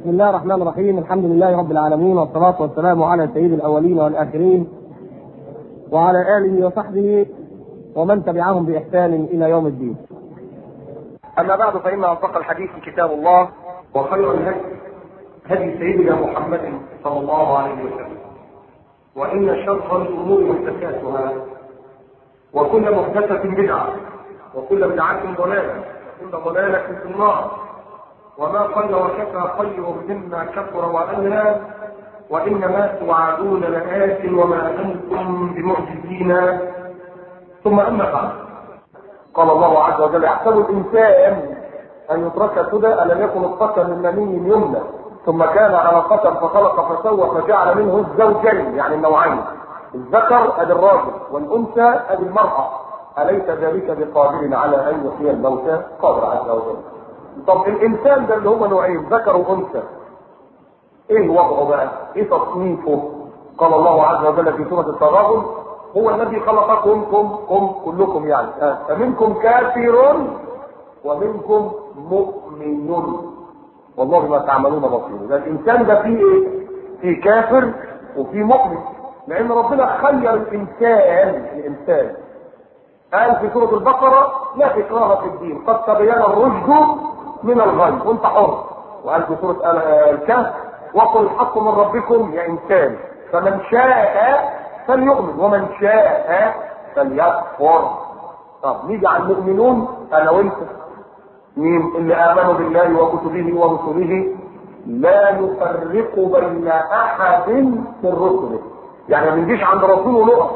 بسم الله الرحمن الرحيم الحمد لله رب العالمين والصلاة والسلام على سيد الأولين والآخرين وعلى آله وصحبه ومن تبعهم بإحسان إلى يوم الدين أما بعد فإن أصدق الحديث كتاب الله وخير الهدي هدي سيدنا محمد صلى الله عليه وسلم وإن شر الأمور محدثاتها وكل محدثة بدعة وكل بدعة ضلالة وكل ضلالة في النار وما قل وكفى خير مما كثر وألهى وإنما توعدون لآت وما أنتم بمعجزين ثم أما بعد قال الله عز وجل يحسب الإنسان أن يترك سدى ألم يكن نطفة من مني يمنى ثم كان علقة فخلق فسوى فجعل منه الزوجين يعني النوعين الذكر أدي الراجل والأنثى أدي المرأة أليس ذلك بقادر على أن يحيي الموتى قادر عز وجل طب الإنسان ده اللي هو نوعين ذكر وأنثى إيه وضعه بقى؟ إيه تصنيفه؟ قال الله عز وجل في سورة التغابن هو الذي خلقكم كم كم كلكم يعني آه. فمنكم كافر ومنكم مؤمن والله ما تعملون بصير ده الانسان ده فيه ايه فيه كافر وفيه مؤمن لان ربنا خير الانسان الانسان قال في سوره البقره لا اكراه في الدين قد تبين الرشد من الغي وانت حر وقال في سوره الكهف وقل الحق من ربكم يا انسان فمن شاء فليؤمن ومن شاء فليكفر طب نيجي على المؤمنون انا وانت مين اللي امنوا بالله وكتبه ورسله لا نفرق بين احد من رسله يعني ما بنجيش عند رسول ونقف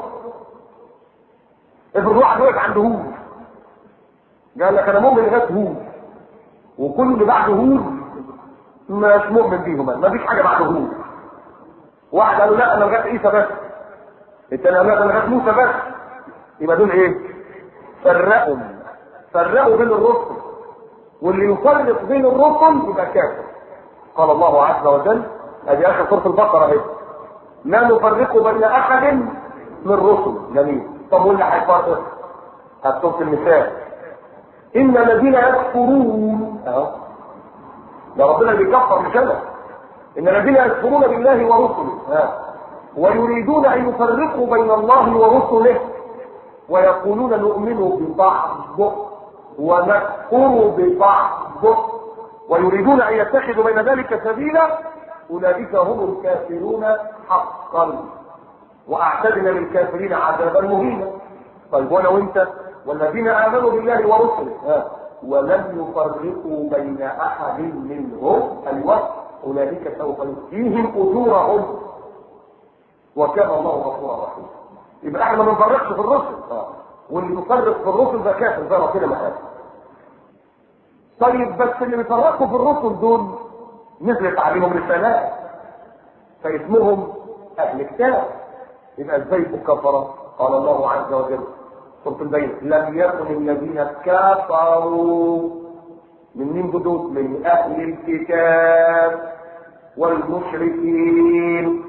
افرض واحد وقف عند هود قال لك انا مؤمن لغايه هود وكل اللي بعد هود مش مؤمن بيهم ما فيش حاجه بعد هود واحد قال له لا انا لغايه عيسى بس التاني قال انا لغايه موسى بس يبقى دول ايه؟ فرقوا فرقوا بين الرسل واللي يفرق بين الرسل يبقى كافر قال الله عز وجل ادي اخر سوره البقره اهي لا نفرق بين احد من الرسل جميل طب واللي هيفرق هات سوره المثال ان الذين يكفرون اهو ده ربنا بيكفر مش انا ان الذين يكفرون بالله ورسله ها ويريدون ان يفرقوا بين الله ورسله ويقولون نؤمن ببعض ونكفر ببعض ويريدون ان يتخذوا بين ذلك سبيلا اولئك هم الكافرون حقا واعتدنا للكافرين عذابا مهينا طيب وانا وانت والذين امنوا بالله ورسله ها ولم يفرقوا بين احد منهم ايوه اولئك سوف يؤتيهم اجورهم وكان الله غفورا رحيما يبقى احنا ما بنفرقش في الرسل اه واللي يفرق في الرسل ده كافر زي ما كده ما طيب بس اللي بيفرقوا في الرسل دول نزلت عليهم رسالات فاسمهم اهل كتاب يبقى ازاي الكفره قال الله عز وجل سوره البين لم يكن الذين كفروا من مين بدود من اهل الكتاب والمشركين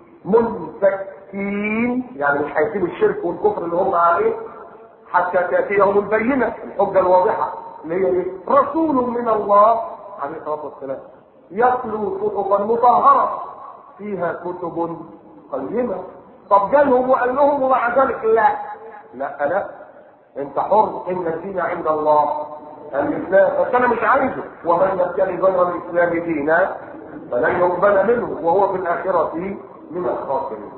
منفكين يعني مش هيسيبوا الشرك والكفر اللي هم عليه حتى تاتيهم البينه الحجه الواضحه اللي هي ايه؟ رسول من الله عليه الصلاه والسلام يتلو صحفا مطهره فيها كتب قيمه طب جالهم وقال لهم ومع ذلك لا لا لا انت حر ان الدين عند الله الاسلام بس انا مش عايزه ومن يبتغي غير الاسلام دينا فلن يقبل منه وهو في الاخره من الخاسرين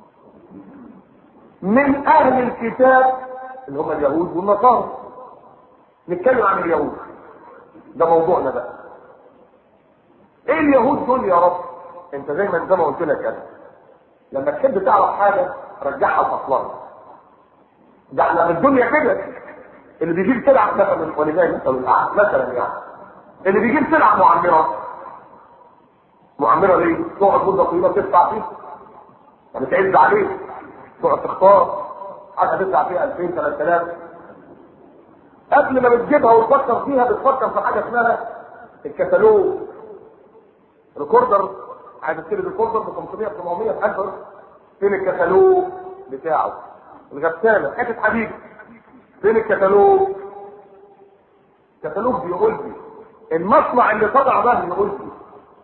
من اهل الكتاب اللي هم اليهود والنصارى نتكلم عن اليهود ده موضوعنا بقى ايه اليهود دول يا رب انت زي ما زي ما قلت لك انا لما تحب تعرف حاجه رجعها لاصلها ده احنا في الدنيا كده اللي بيجيب سلعه مثلا ولله المثل الاعلى مثلا يعني اللي بيجيب سلعه معمره معمره ليه؟ تقعد مده طويله تدفع فيه يعني تعز عليه تقعد تختار حاجه تدفع فيها 2000 3000 قبل ما بتجيبها وتفكر فيها بتفكر في حاجه اسمها الكتالوج ريكوردر عايز تشتري ريكوردر ب 500 700 1000 فين الكتالوج بتاعه الغساله حته حديد فين الكتالوج الكتالوج بيقول لي المصنع اللي طلع ده بيقول لي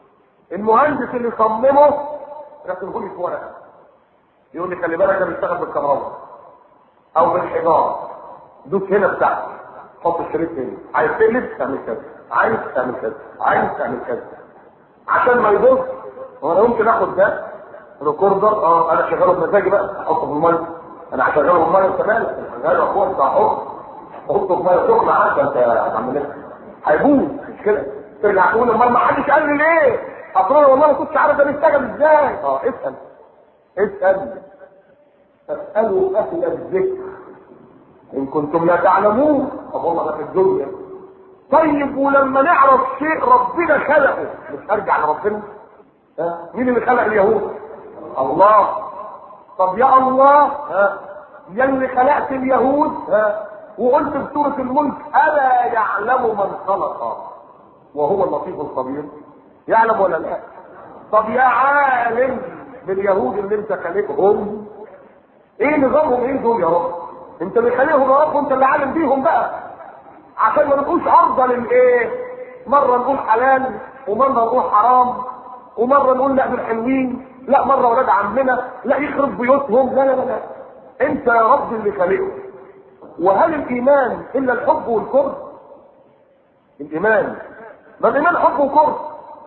المهندس اللي صممه رسمه لي في ورقه يقول لي خلي بالك ده بيشتغل بالكهرباء او بالحجاره دوس هنا بتاعتك حط الشريط هنا عايز تقلب تعمل كذا عايز تعمل كذا عايز تعمل كذا عشان ما يضر هو انا ممكن اخد ده ريكوردر اه انا شغاله بمزاجي بقى احطه في الميه انا هشغله في الميه انت مالك انا شغاله يا اخويا انت احط حطه في ميه سخنه عارف انت يا عم نجم هيبوظ مش كده ترجع تقول امال ما حدش قال لي ليه؟ اصل انا والله ما كنتش عارف ده بيشتغل ازاي اه اسال اسال فاسالوا اهل الذكر ان كنتم لا تعلمون طب والله ده في الدنيا طيب ولما نعرف شيء ربنا خلقه مش ارجع لربنا ها؟ مين اللي خلق اليهود الله طب يا الله ها يا اللي خلقت اليهود ها وقلت في سوره الملك الا يعلم من خلق وهو اللطيف الخبير يعلم ولا لا طب يا عالم باليهود اللي انت خالقهم ايه نظامهم ايه دول يا رب انت اللي خالقهم يا رب وانت اللي عالم بيهم بقى عشان ما نبقوش ارضى للايه مره نقول حلال ومره نقول حرام ومره نقول لا دول حلوين لا مره ولاد عمنا لا يخرب بيوتهم لا لا لا, لا. انت يا رب اللي خالقهم وهل الايمان الا الحب والكره الايمان ما الايمان حب وكره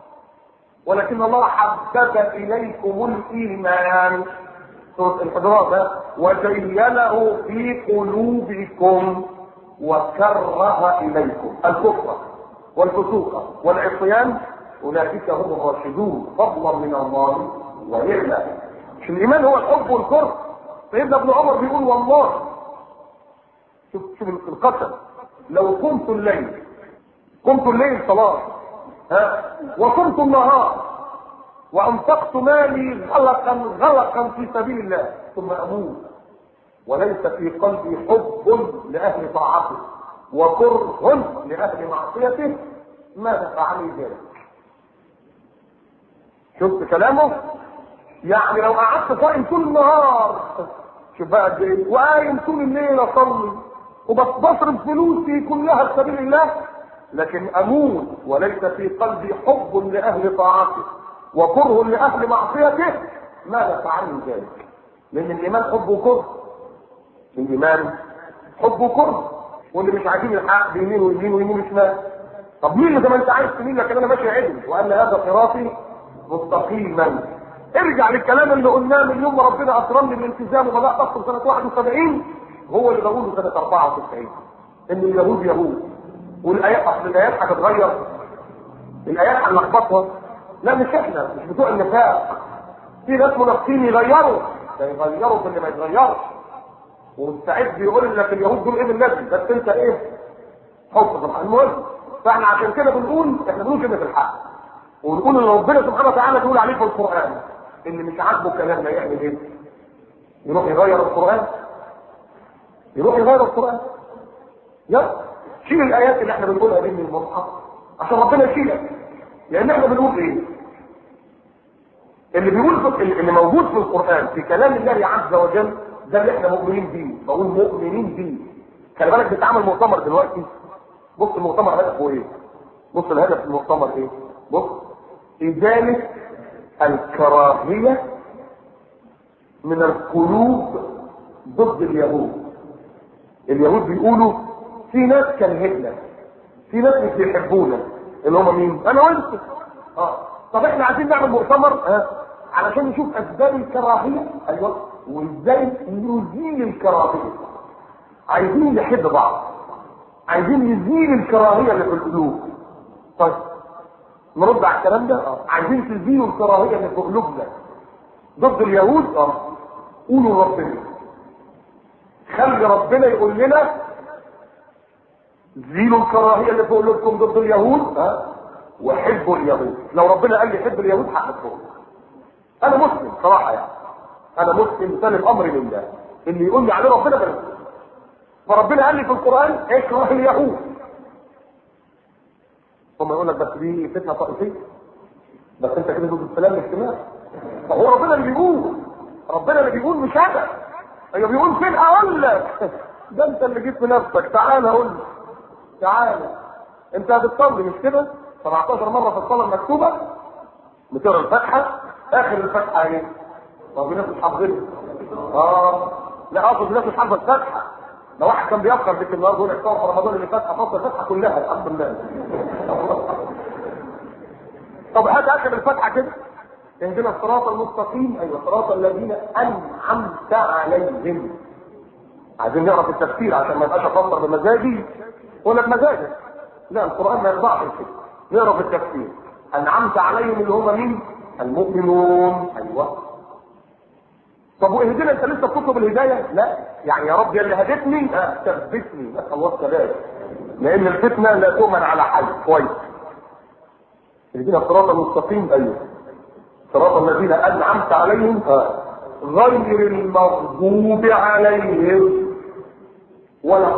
ولكن الله حبب اليكم الايمان سوره الحجرات وزينه في قلوبكم وكره اليكم الكفر والفسوق والعصيان اولئك هم الراشدون فضلا من الله ونعمه مش الايمان هو الحب والكره سيدنا ابن عمر بيقول والله شوف شوف القسم لو قمت الليل قمت الليل صلاه ها وصمت النهار وانفقت مالي غلقا غلقا في سبيل الله ثم اموت وليس في قلبي حب لاهل طاعته وكره لاهل معصيته ماذا فعلي ذلك شفت كلامه يعني لو قعدت صائم طول النهار شوف بقى قد ايه وقايم طول الليل اصلي وبصرف فلوسي كلها في سبيل الله لكن اموت وليس في قلبي حب لاهل طاعته وكره لاهل معصيته ماذا فعلني ذلك؟ لان الايمان حب وكره الايمان حب وكره واللي مش عايزين الحق بيمين ويمين ويمين وشمال طب مين اللي زي ما انت عايز تميل لكن انا ماشي عدل وان هذا صراطي مستقيما ارجع للكلام اللي قلناه من يوم ما ربنا اكرمني بالالتزام وبدات اصل سنه 71 هو اللي بقوله سنه 94 ان اليهود يهود والايات اصل الايات هتتغير الايات هنلخبطها لا مش احنا مش بتوع النفاق في ناس منافقين يغيروا ده يغيروا في اللي ما يتغيرش ومستعد بيقول لك اليهود دول ايه بالنبي بس انت ايه حط في الحق المهم فاحنا عشان كده بنقول احنا بنقول كلمه الحق ونقول ان ربنا سبحانه وتعالى بيقول عليه في القران اللي مش عاجبه كلامنا يعمل ايه؟ يروح يغير القران يروح يغير القران يلا شيل الايات اللي احنا بنقولها دي من المصحف عشان ربنا يشيلها لان احنا بنقول ايه؟ اللي بيقول في اللي موجود في القران في كلام الله عز وجل ده اللي احنا مؤمنين بيه بقول مؤمنين بيه خلي بالك بتعمل مؤتمر دلوقتي بص المؤتمر هدفه ايه؟ بص الهدف المؤتمر ايه؟ بص ازاله الكراهيه من القلوب ضد اليهود اليهود بيقولوا في ناس كرهتنا في ناس مش بيحبونا اللي هم مين؟ انا وانت اه طب احنا عايزين نعمل مؤتمر اه علشان نشوف اسباب الكراهيه ايوه وازاي نزيل الكراهيه عايزين نحب بعض عايزين نزيل الكراهيه اللي في القلوب طيب نرد على الكلام ده اه عايزين تزيلوا الكراهيه اللي في قلوبنا ضد اليهود اه قولوا ربنا خلي ربنا يقول لنا زيلوا الكراهيه اللي في قلوبكم ضد اليهود ها وحبوا اليهود لو ربنا قال لي حب اليهود هحبهم انا مسلم صراحه يعني انا مسلم سالم امري لله اللي يقول لي عليه ربنا بس فربنا قال لي في القران اكره اليهود ثم يقول لك بس دي فتنه طائفيه بس انت كده ضد السلام الاجتماعي فهو ربنا اللي بيقول ربنا اللي بيقول مش انا ايوه بيقول فين اقول لك ده انت اللي جيت بنفسك تعال اقول لك تعال انت هتصلي مش كده 17 مره في الصلاه المكتوبه بتقرا الفاتحه اخر الفاتحه ايه؟ طب الناس مش حافظينها اه لا اقصد الناس مش حافظه الفاتحه لو واحد كان بيفكر بك النهارده يقول لك في رمضان اللي فات حفظت الفاتحه كلها الحمد لله طب هات اخر الفاتحه كده اهدنا الصراط المستقيم ايوه صراط الذين انعمت عليهم عايزين نعرف التفسير عشان ما يبقاش افسر بمزاجي ولا بمزاجك لا القران ما يرضعش كده نعرف التفسير انعمت عليهم اللي هم مين المؤمنون ايوه طب واهدنا انت لسه بتطلب الهدايه لا يعني يا رب يا اللي هدتني اه ثبتني نسال الله الثبات لان الفتنه لا تؤمن على حد كويس اهدنا الصراط المستقيم ايوه صراط الذين انعمت عليهم اه غير المغضوب عليهم ولا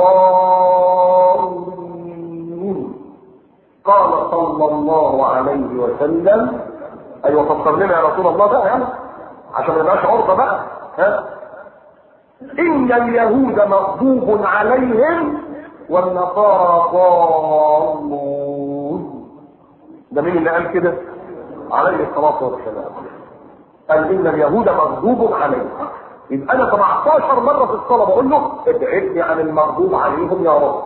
الضالين قال صلى الله عليه وسلم ايوه فسر لنا يا رسول الله بقى يعني عشان ما يبقاش عرضه بقى ها ان اليهود مغضوب عليهم والنصارى ضالون ده مين اللي قال كده عليه الصلاه والسلام قال ان اليهود مغضوب عليهم يبقى انا 17 مره في الصلاه بقول له ابعدني عن المغضوب عليهم يا رب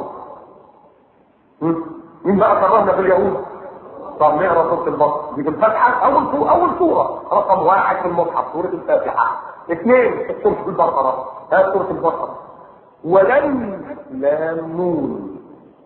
مين بقى كرهنا في اليهود طب نقرا سوره البقره دي بالفتحه اول سوره اول سوره رقم واحد في المصحف سوره الفاتحه اثنين سوره البقره ها سوره البقره ولن لام نون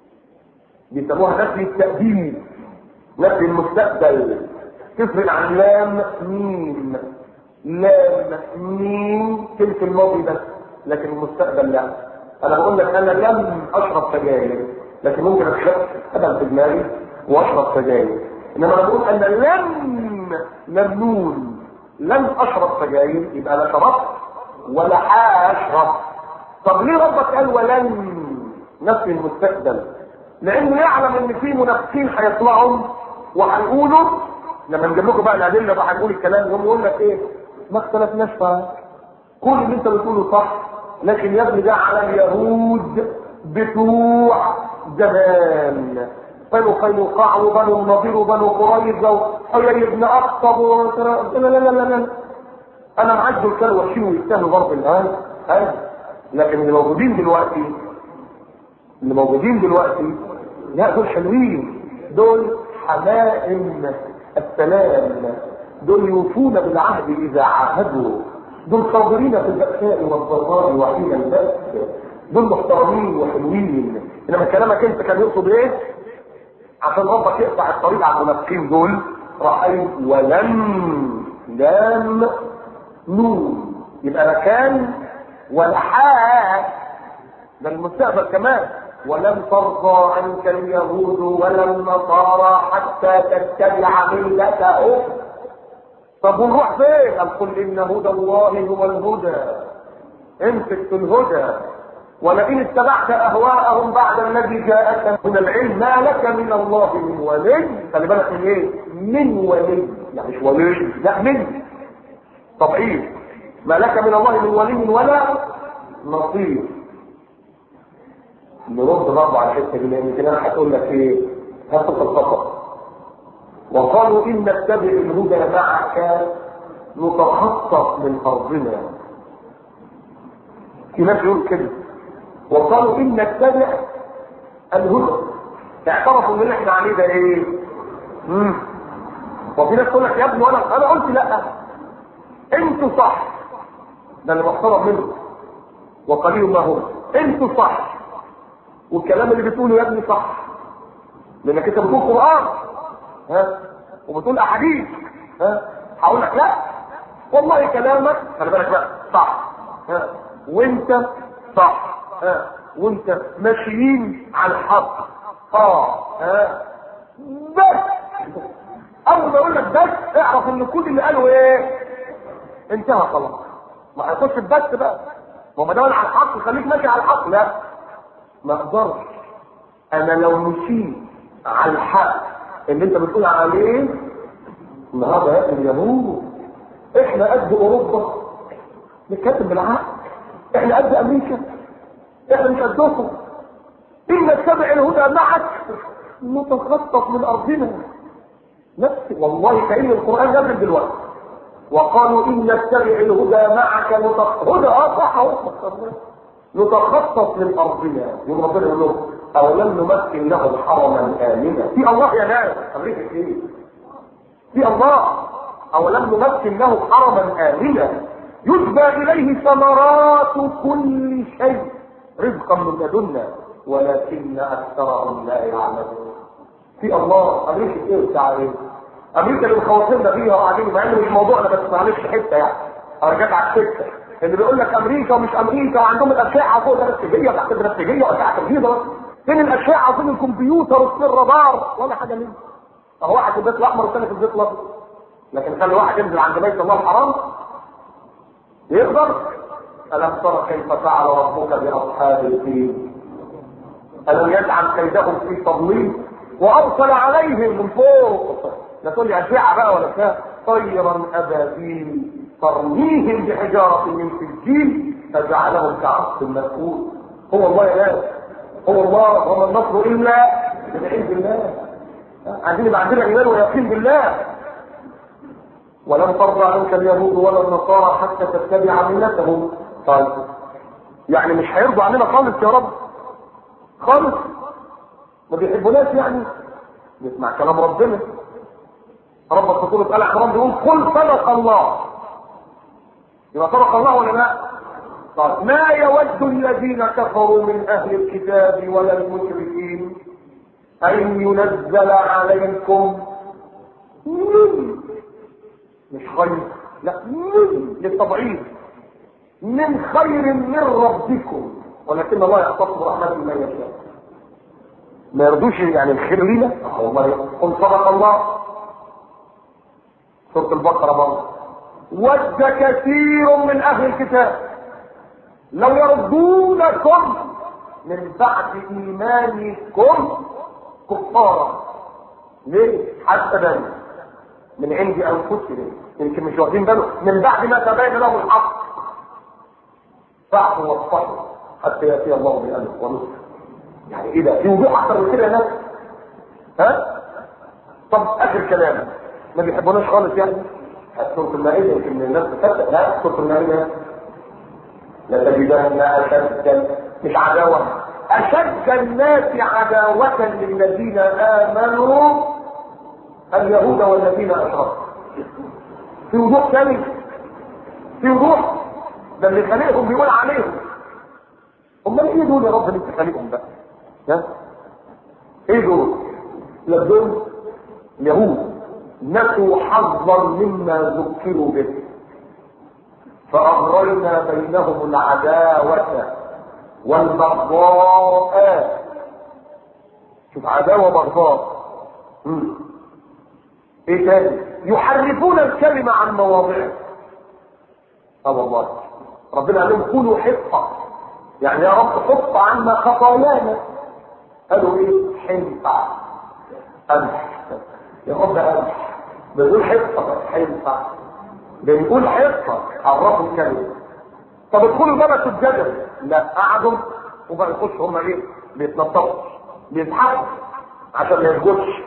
بيسموها نفي التأديب نفي المستقبل تفرق عن لام ميم لام ميم تلك الماضي بس لكن المستقبل لا انا بقول لك انا لم اشرب سجاير لكن ممكن اشرب ابل في دماغي واشرب سجاير انما انا بقول ان لم ممنون لم اشرب سجاير يبقى لا شربت ولا هاشرب طب ليه ربك قال ولن نفي المستقبل لانه يعلم ان في منافقين هيطلعوا وهيقولوا لما نجيب لكم بقى الادله بقى هنقول الكلام يقوم يقول لك ايه ما اختلفناش بقى كل اللي انت بتقوله صح لكن يا ابني ده على اليهود بتوع زمان بنو قينقاع وبنو النضير وبنو قريظه وحيي بن اخطب لا لا لا لا لا انا معاك دول كانوا وحشين ويستاهلوا ضرب الان ها لكن اللي موجودين دلوقتي اللي موجودين دلوقتي لا دول حلوين دول حمائم السلام دول يوفون بالعهد اذا عاهدوا دول صابرين في البأساء والضراء وحين البأس دول محترمين وحلوين انما كلامك انت كان يقصد ايه عشان ربك يقطع الطريق على المنافقين دول راح قايل ولم لام نون يبقى لا كان ولا حاء ده المستقبل كمان ولن ترضى عنك اليهود ولا النصارى حتى تتبع ملتهم طب ونروح فين؟ قال قل ان هدى الله هو الهدى امسك في الهدى ولئن اتبعت اهواءهم بعد الذي جاءك من العلم ما لك من الله من ولي خلي بالك من ايه؟ من ولي يعني مش ولي لا من تضعيف ما لك من الله من ولي ولا نصير نرد برضه على الحته دي لان كده انا هتقول لك ايه؟ هتبقى الخطا وقالوا ان نتبع الهدى معك نتخطف من ارضنا في ناس يقول كده وقالوا ان نتبع الهدى اعترفوا ان اللي احنا عليه ده ايه؟ امم وفي ناس تقول لك يا ابني وانا انا قلت لا انتوا صح ده اللي محترم منه وقليل ما هو انتوا صح والكلام اللي بتقوله يا ابني صح لانك انت بتقول قران ها وبتقول احاديث ها هقول لك لا والله كلامك خلي بالك بقى صح ها وانت صح ها وانت ماشيين على الحق اه ها بس اول ما اقول لك بس اعرف ان كل اللي قاله ايه انتهى خلاص ما هيخش في بس بقى ما ما دام على الحق خليك ماشي على الحق لا ما اقدرش انا لو مشيت على الحق اللي انت بتقول عليه النهارده يا ابن اليهود احنا قد اوروبا نتكلم بالعقل احنا قد امريكا احنا مش قدكم ان نتبع الهدى معك نتخطف من ارضنا نفس والله كأن القرآن نزل دلوقتي وقالوا إن نتبع الهدى معك نتخ... هدى اه صح اهو نتخصص من أرضنا يوم ربنا يقول لهم أولم نمكن لهم حرما آمنا في الله يا ناس أمريكا إيه؟ في الله أولم نمكن لهم حرما آمنا يتبى إليه ثمرات كل شيء رزقا من لدنا ولكن أكثرهم لا يعلمون في الله أمريكا إيه بتاع إيه؟ أمريكا اللي مخوفنا فيها وقاعدين مع إنه مش موضوعنا بس معلش حتة يعني أرجعت على السكة اللي بيقول لك أمريكا ومش أمريكا وعندهم الأشعة فوق بنفسجية وتحت بنفسجية وأشعة تبيضة فين الأشعة فين الكمبيوتر وفين الرادار ولا حاجة منه أهو واحد في البيت الأحمر والثاني في البيت الأبيض لكن خلي واحد ينزل عند بيت الله الحرام يقدر ألم تر كيف فعل ربك بأصحاب الفيل ألم يجعل كيدهم في تضليل وأرسل عليهم من فوق لا تقول لي أشعة بقى ولا كده طيرا أبابيل ترميهم بحجارة من سجيل فجعلهم كعصف مأكول هو الله يا ناس هو الله وما النصر إلا من عند الله عايزين يبقى عندنا إيمان ويقين بالله ولن ترضى عنك اليهود ولا النصارى حتى تتبع ملتهم طيب يعني مش هيرضوا عننا خالص يا رب خالص ما بيحبوناش يعني نسمع كلام ربنا رب الرسول قال احرام بيقول قل صدق الله يبقى صدق الله ولا لا؟ طيب ما يود الذين كفروا من اهل الكتاب ولا المشركين ان ينزل عليكم من مش خير لا من للتضعيف من خير من ربكم ولكن الله يختص برحمته من يشاء ما يرضوش يعني الخير لينا والله قل صدق الله سورة البقرة برضه ود كثير من أهل الكتاب لو يردونكم من بعد إيمانكم كفارا ليه؟ حسدا من عند أنفسهم يمكن مش واخدين بالهم من بعد ما تبين لهم الحق فاعفوا واصفحوا حتى يأتي الله بأمره ونصره يعني ايه ده؟ في وضوح أكتر من كده يا ناس ها؟ طب آخر كلام ما بيحبوناش خالص يعني سورة المائدة يمكن الناس تصدق لا سورة المائدة لتجدن أشد مش عداوة أشد الناس عداوة للذين آمنوا اليهود والذين أشركوا في وضوح ثاني في وضوح ده اللي خالقهم بيقول عليهم امال ايه دول يا رب اللي انت خالقهم بقى ها ايه دول لا دول اليهود نسوا حظا مما ذكروا به فأغرينا بينهم العداوة والبغضاء شوف عداوة بغضاء مم. ايه تاني يحرفون الكلمة عن مواضعه اه والله ربنا قال لهم كونوا حفظة يعني يا رب حط عنا خطايانا قالوا ايه حنفع امح يا رب امح بنقول حفظة حنفع بنقول حفظة عرفوا الكلمة طب ادخلوا بقى الجدل لا قعدوا وبقى يخشوا هم ايه بيتنططوا بيضحكوا عشان ما يسجدش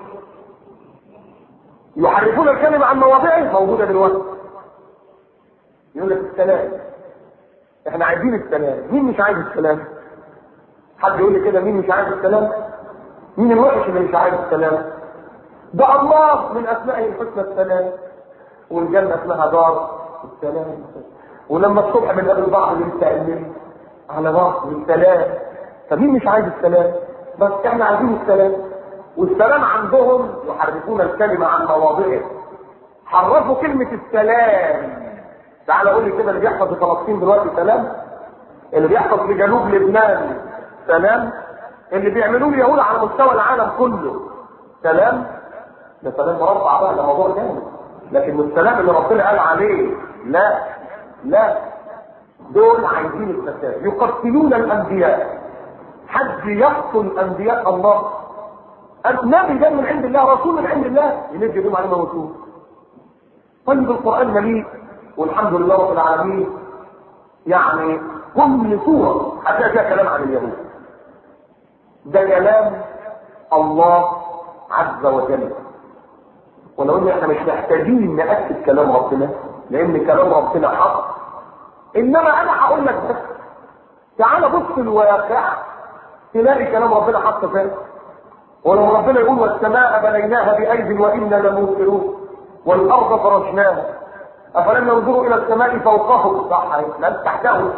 يحرفون الكلمة عن مواضعه موجودة دلوقتي يقول لك السلام احنا عايزين السلام مين مش عايز السلام حد يقول لي كده مين مش عايز السلام مين الوحش اللي مش عايز السلام ده الله من اسمائه الحسنى السلام والجنة اسمها دار السلام ولما الصبح بنقابل بعض بنتأمل على بعض بالسلام فمين مش عايز السلام بس احنا عايزين السلام والسلام عندهم يحرفون الكلمة عن مواضعه حرفوا كلمة السلام تعال قول لي كده اللي بيحصل في فلسطين دلوقتي سلام اللي بيحصل في جنوب لبنان سلام اللي بيعملوه اليهود على مستوى العالم كله سلام ده سلام مربع بقى ده موضوع تاني لكن السلام اللي ربنا قال عليه لا لا دول عايزين الفساد يقتلون الانبياء حد يقتل انبياء الله النبي ده من عند الله رسول من عند الله ينجي بهم عليه موتوه طيب القران مليء والحمد لله رب العالمين يعني كل سوره هتلاقي فيها كلام عن اليهود ده كلام الله عز وجل ولو ان احنا مش محتاجين ناكد كلام ربنا لان كلام ربنا حق انما انا هقول لك بس تعال بص الواقع تلاقي كلام ربنا حق فين ولو ربنا يقول والسماء بنيناها بايد وانا لموسرون والارض فرشناها افلم ينظروا الى السماء فوقهم صح لا تحته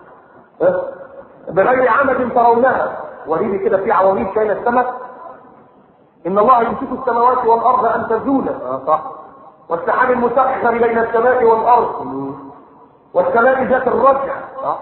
بغير عمد ترونها وريني كده في عواميد شايله السماء ان الله يمسك السماوات والارض ان تزولا اه صح والسحاب المسخر بين السماء والارض والسماء ذات الرجع صح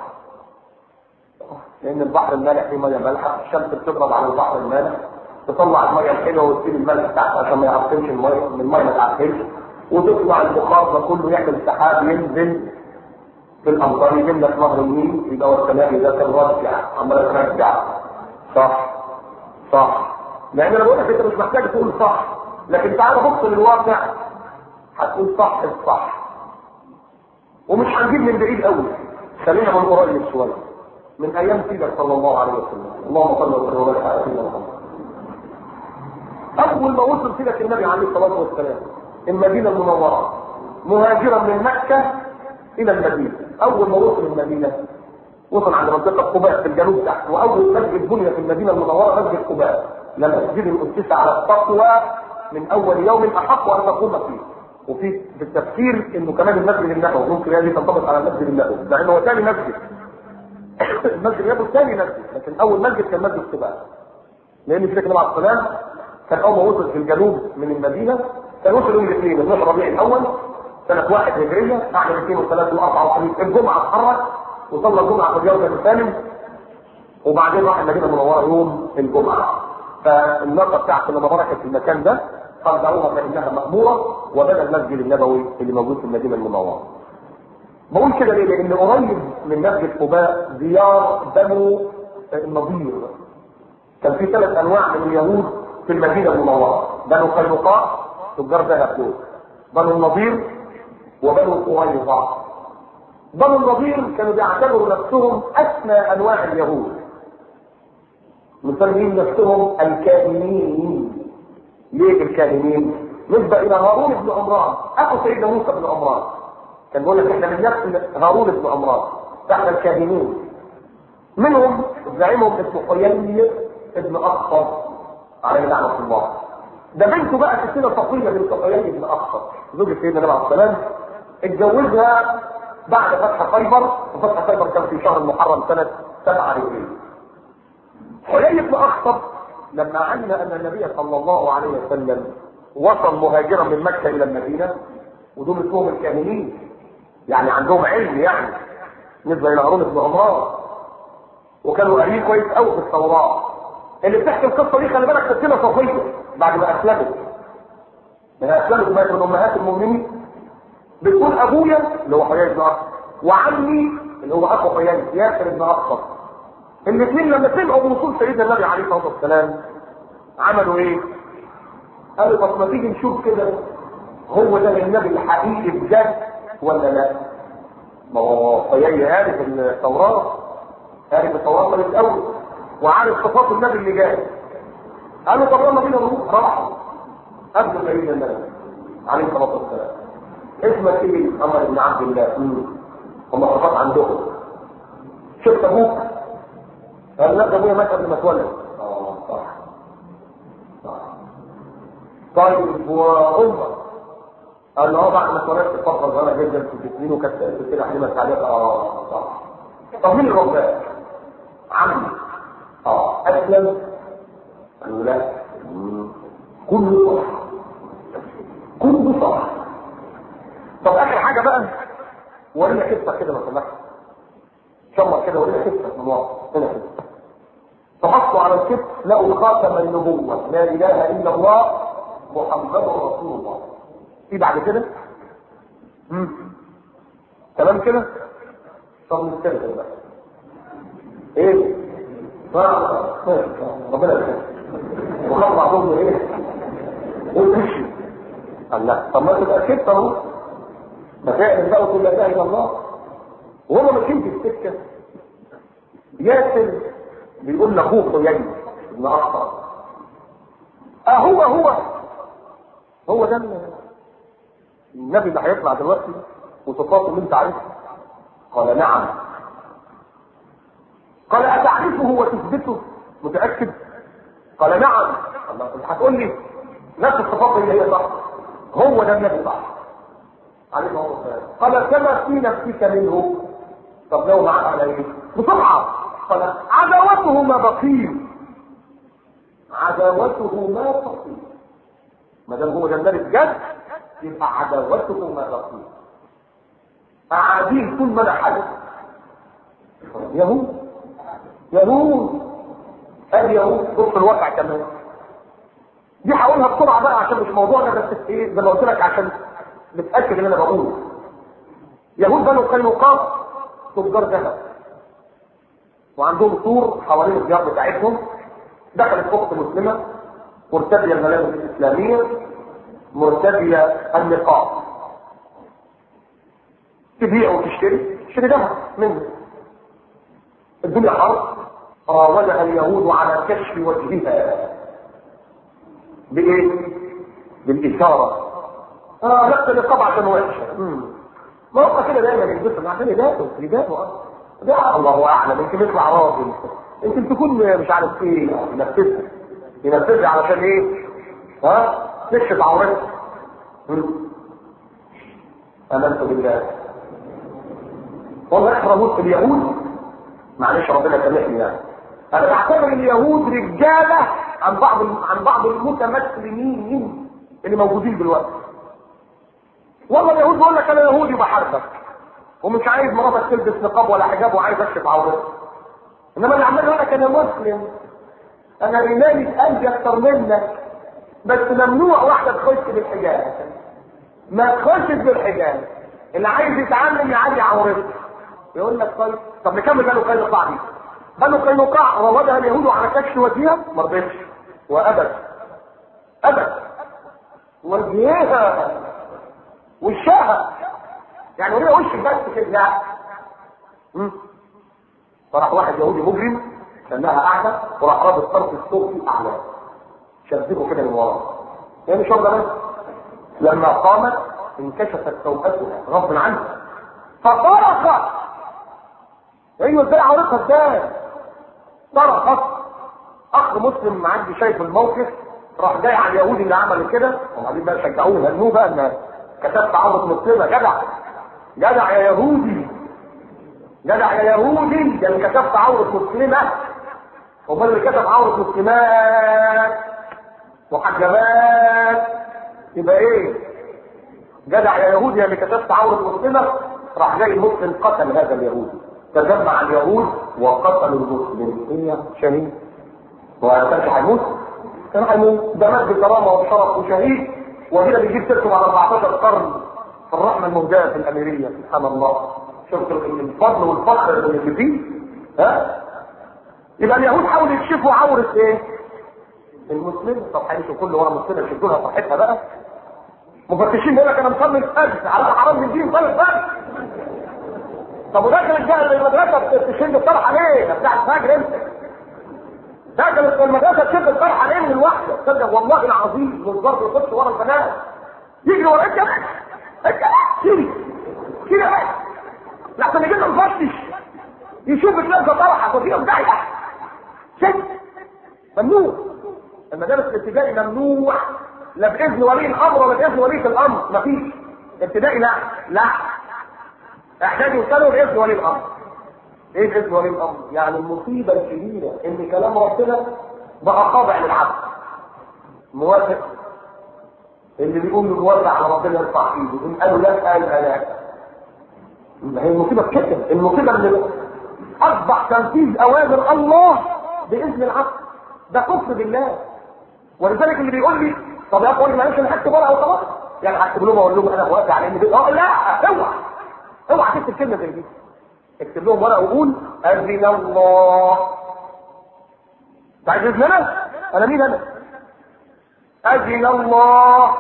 لان البحر المالح فيه ميه مالحه الشمس بتضرب على البحر المالح تطلع الميه الحلوه وتسيب الملح بتاعها عشان ما يعفنش الميه من الميه ما تعفنش وتطلع البخار ده كله يعمل سحاب ينزل في الامطار يجيب لك نهر النيل يبقى والسماء ذات الرجع عمال ترجع صح صح لان انا بقول لك انت مش محتاج تقول صح لكن تعالى بص للواقع هتقول صح الصح ومش هنجيب من بعيد قوي خلينا من قريب شويه من ايام سيدك صلى الله عليه وسلم اللهم صل وسلم وبارك على سيدنا محمد اول ما وصل سيدك النبي عليه الصلاه والسلام المدينه المنوره مهاجرا من مكه الى المدينه اول ما وصل المدينه وصل عند منطقه قباء في الجنوب تحت واول مسجد بني في المدينه المنوره مسجد قباء لمسجد اسس على التقوى من اول يوم احق ان تقوم فيه وفي في التفسير انه كمان المسجد النبوي ممكن هذه تنطبق على المسجد النبوي لانه هو ثاني مسجد المسجد النبوي ثاني مسجد لكن اول مسجد كان مسجد قباء لان في النبي عليه السلام كان اول ما وصل في الجنوب من المدينه كان وصل يوم الاثنين 12 ربيع الاول سنه واحد هجريه بعد الاثنين والثلاث والاربعه والخميس الجمعه اتحرك وصلى الجمعه في اليوم الثامن وبعدين راح المدينه المنوره يوم الجمعه فالنقطه بتاعت لما بركت في المكان ده قدروها فانها ماموره وبنى المسجد النبوي اللي موجود في المدينه المنوره. بقول كده ليه؟ لان قريب من مسجد قباء ديار بنو النضير. كان في ثلاث انواع من اليهود في المدينه المنوره، بنو قينقاع تجار ذهب دول. بنو النضير وبنو قريظه. بنو النضير كانوا بيعتبروا نفسهم اسمى انواع اليهود. مسمين نفسهم الكاهنين ليه الكاهنين؟ نسبة إلى هارون بن عمران، أخو سيدنا موسى بن عمران. كان بيقول لك إحنا من نفس هارون بن عمران، فإحنا الكاهنين. منهم زعيمهم اسمه حيي بن أخطر عليه لعنة الله. ده بنته بقى ستنا صفية بنت حيي بن أخطر، زوجة سيدنا النبي عليه السلام اتجوزها بعد فتح خيبر، وفتح خيبر كان في شهر المحرم سنة 7 هجرية. حيي بن أخطر لما علم ان النبي صلى الله عليه وسلم وصل مهاجرا من مكة الى المدينة ودول اسمهم الكاهنين يعني عندهم علم يعني نسبة الى هارون بن عمران وكانوا قاريين كويس قوي في التوراة اللي بتحكي القصة دي خلي بالك ستنا صفية بعد ما اسلمت ما اسلمت بقت من امهات المؤمنين بتقول ابويا اللي هو حيي بن اخطر وعمي اللي هو اخو حيي ياسر بن اخطر الاثنين لما سمعوا بوصول سيدنا النبي عليه الصلاه والسلام عملوا ايه؟ قالوا طب ما تيجي نشوف كده هو ده النبي الحقيقي بجد ولا لا؟ ما هو طياري عارف التوراه عارف التوراه من الاول وعارف صفات النبي اللي جاي قالوا طب يلا بينا نروح راحوا قبل سيدنا النبي عليه الصلاه والسلام اسمك ايه؟ عمر بن عبد الله هم صفات عندهم شفت ابوك قال لا ده ابويا مات قبل ما اتولد اه صح صح طيب وامك قال له اه بعد ما اتولدت فتره صغيره جدا في سنين وكانت كده حليمه سعديه اه صح طب مين اللي رباك؟ عمي اه اسلم قالوا لا كله صح كله صح طب اخر حاجه بقى ورينا كتفك كده لو سمحت شمر كده ورينا كتفك من ورا هنا كده فحطوا على الكتف لقوا خاتم النبوة لا إله إلا الله محمد رسول الله في بعد كده مم. تمام كده طب نستغفر بقى ايه ربنا يسلمك وخاف بعضهم ايه وتمشي قال لا طب ما تبقى كده اهو ما تعمل بقى وتقول لا اله الا الله وهم ماشيين في السكه ياسر بيقول لاخوه حيي بن اخطر اهو هو هو ده ال- النبي اللي هيطلع دلوقتي وصفاته اللي انت عارفها قال نعم قال أتعرفه وتثبته متأكد قال نعم الله انت هتقول لي نفس الصفات اللي هي صح هو ده النبي صح عليه الصلاه والسلام قال كما في نفسك منه طب لو معاك على ايه بسرعه قال عداوته ما بقي عداوته ما بقي ما دام هو ده النبي بجد يبقى عداوته ما بقي اعاديه كل مدى حدث يهود يهود ادي يهود بص الواقع كمان دي هقولها بسرعه بقى عشان مش موضوعنا بس ايه زي ما قلت لك عشان نتاكد اللي انا بقوله يهود بنو قينقاع تجار ذهب وعندهم سور حوالين الديار بتاعتهم دخلت اخت مسلمه مرتديه الملابس الاسلاميه مرتديه النقاب تبيع وتشتري تشتري ذهب منه الدنيا حرب راودها اليهود على كشف وجهها بايه بالاشاره اه لبس النقاب عشان وحشه ما هو كده دايما يلبسهم عشان يدافعوا يدافعوا ده الله اعلم يمكن يطلع راجل يمكن تكون مش عارف ايه ينفذها ينفذها علشان ايه ها تكشف عورتها امنت بالله والله احنا موت اليهود معلش ربنا سامحني يعني انا بعتبر اليهود رجاله عن بعض عن بعض المتمثلين اللي موجودين دلوقتي والله اليهود بيقول لك انا يهودي بحاربك ومش عايز مراتك تلبس نقاب ولا حجاب وعايز اكشف عورتها انما اللي عمال يقول لك انا مسلم انا ايماني قلبي اكتر منك بس ممنوع واحده تخش بالحجاب ما تخشش بالحجاب اللي عايز يتعلم يعلي عورته يقول لك طيب طب نكمل بنو قينقاع دي بنو قينقاع روضها اليهود على كشف وجهها ما رضيتش وابد ابد وجهها وشها يعني وليه وشك بس كده لا مم. فراح واحد يهودي مجرم كانها قاعده وراح رابط طرف الثوب في اعلاه شبكه كده من ورا هي مش واخده بس لما قامت انكشفت سوءتها غصب عنها فطرقت ايوه ازاي عورتها ازاي طرقت اخ مسلم معدي شايف الموقف راح جاي على اليهودي اللي عمل كده وبعدين بقى شجعوه هنوه بقى ان كتبت عورة مسلمة جدع جدع يا يهودي جدع يا يهودي ده اللي كتبت عورة مسلمة امال اللي كتب عورة مسلمات محجبات يبقى ايه جدع يا يهودي اللي كتبت عورة مسلمة راح جاي المسلم قتل هذا اليهودي تجمع اليهود وقتلوا المسلم هي شهيد هو كانش هيموت كان هيموت ده مات بكرامه وبشرف وشهيد وهنا بيجيب سيرته على 14 قرن في الرحمه المهداه في الاميريه سبحان الله شفت الفضل والفخر اللي فيه ها يبقى اليهود حاولوا يكشفوا عوره ايه؟ المسلم طب هيمشوا كل ورا مسلمه يشدوا لها صحتها بقى مفتشين يقول لك انا مصلي الفجر على الحرام من دين صلاه الفجر طب وداخل الجهل المدرسه تشد الطرحه ليه؟ ده بتاع الفجر انت دخلت المدرسه تشد الطرحه ليه من الوحده تصدق والله العظيم والضرب يخش ورا البنات يجري ورا انت انت سيري سيري بقى لحسن يجي له مفتش يشوف تلاقي طرحه وفيها بدايه شد ممنوع المدارس الابتدائي ممنوع لا باذن ولي الامر ولا باذن ولي الامر مفيش ابتدائي لا لا اعدادي وثانوي باذن ولي الامر ايه باذن ولي الامر؟ يعني المصيبه الكبيره ان كلام ربنا بقى خاضع للعبد موافق اللي بيقول له موافق على ربنا يرفع ايده ان قالوا لا قال لا ما هي المصيبه كده المصيبه ان اصبح تنفيذ اوامر الله باذن العبد ده كفر بالله ولذلك اللي بيقول لي طب يا اخواني معلش انا هكتب ورقه وخلاص يعني هكتب لهم اقول لهم انا موافق على ان اه لا اوعى اوعى تكتب كلمه زي دي اكتب لهم ورقه وقول اذن الله عايز اذن انا؟ انا مين انا؟ اذن الله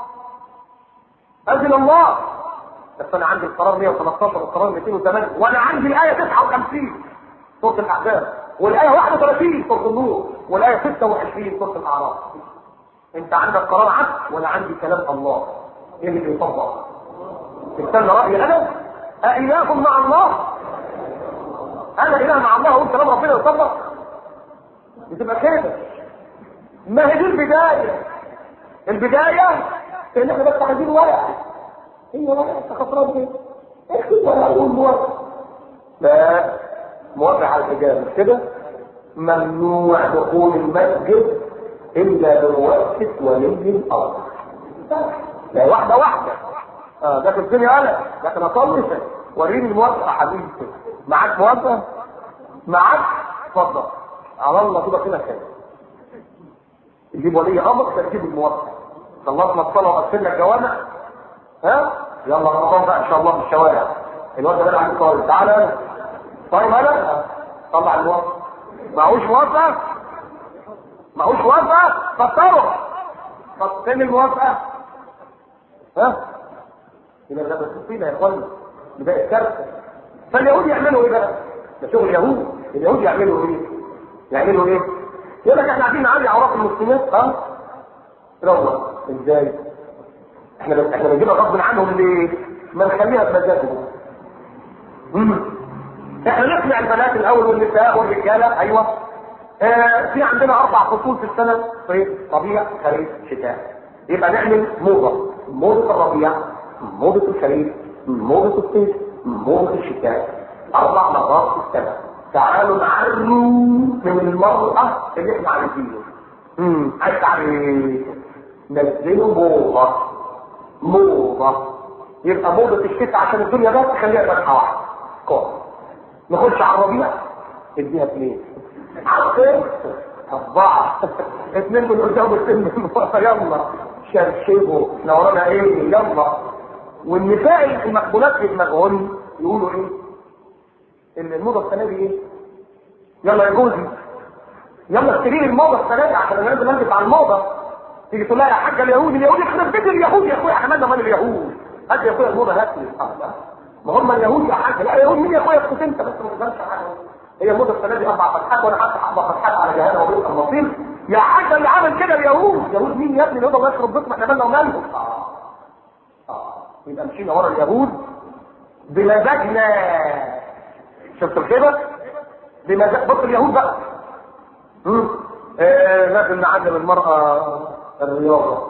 اذن الله بس انا عندي القرار 113 والقرار 208 وانا عندي الايه 59 سوره الاحزاب والايه 31 سوره النور والايه 26 سوره الاعراف انت عندك قرار عكس ولا عندي كلام الله ايه اللي بيطبق استنى رايي انا أإله مع الله انا اله مع الله وانت كلام ربنا يطبق بتبقى كده ما هي دي البدايه البدايه ان احنا بس عايزين ورقه هي ورقه انت خسران ايه؟ اكتب ورقه وقول موافق لا موافق على الحجاب مش كده؟ ممنوع دخول المسجد الا بموافقه ولي الامر لا واحده واحده اه ده في الدنيا انا لكن اصلي وريني الموافقه يا حبيبي معاك موافقه؟ معاك؟ اتفضل على الله تبقى كده خير يجيب ولي امر تجيب الموافقه خلصنا الصلاه وقفلنا الجوامع ها يلا رمضان بقى ان شاء الله في الشوارع الواد ده عليه طالب تعالى طيب انا طلع الموافقه معهوش موافقه معهوش موافقه فطره طب فين الموافقه ها يبقى ده بس فينا يا اخوانا يبقى كارثه فاليهود يعملوا ايه بقى؟ ده شغل اليهود اليهود يعملوا ايه؟ يعملوا ايه؟ يقول لك احنا عايزين نعلي عورات المسلمين ها؟ روح ازاي؟ احنا بس احنا بنجيبها غصب عنهم ليه؟ ما نخليها بمزاجهم. احنا نقنع البنات الاول والنساء والرجاله ايوه آه في عندنا اربع فصول في السنه صيف ربيع خريف شتاء يبقى نعمل موضه موضه الربيع موضه الخريف موضه الصيف موضه الشتاء اربع مرات في السنه تعالوا نعلوا من المرأة اللي احنا عايزينه. امم عايز تعمل ايه؟ نزلوا موضة. موضة. يبقى موضة الشتاء عشان الدنيا بس خليها فتحة واحدة. كويس. نخش على الربيع اديها اثنين. على الصيف أربعة. اثنين من قدام واثنين من ورا يلا شرشبوا احنا ورانا ايه؟ يلا. والنساء المقبولات في دماغهن يقولوا ايه؟ ان الموضه السنه دي ايه؟ يلا يا جوزي يلا اشتري لي الموضه السنه دي عشان انا لازم البس على الموضه تيجي تقول لها يا حاجه اليهود اليهود يخرب بيت اليهود يا اخويا احنا مالنا مال اليهود هات يا اخويا الموضه هات لي ما هم اليهود يا حاجه لا اليهود مين يا اخويا اسكت انت بس ما تفهمش حاجه هي الموضه السنه دي اربع فتحات وانا حاطط اربع فتحات على جهاز وبيت المصير يا حاجه اللي عمل كده اليهود اليهود مين يا ابني اليهود الله يخرب بيتهم احنا مالنا ومالهم اه اه يبقى مشينا ورا اليهود بمزاجنا شفت الخيبه بمزاج بص اليهود بقى آه لازم نعلم المرأة الرياضة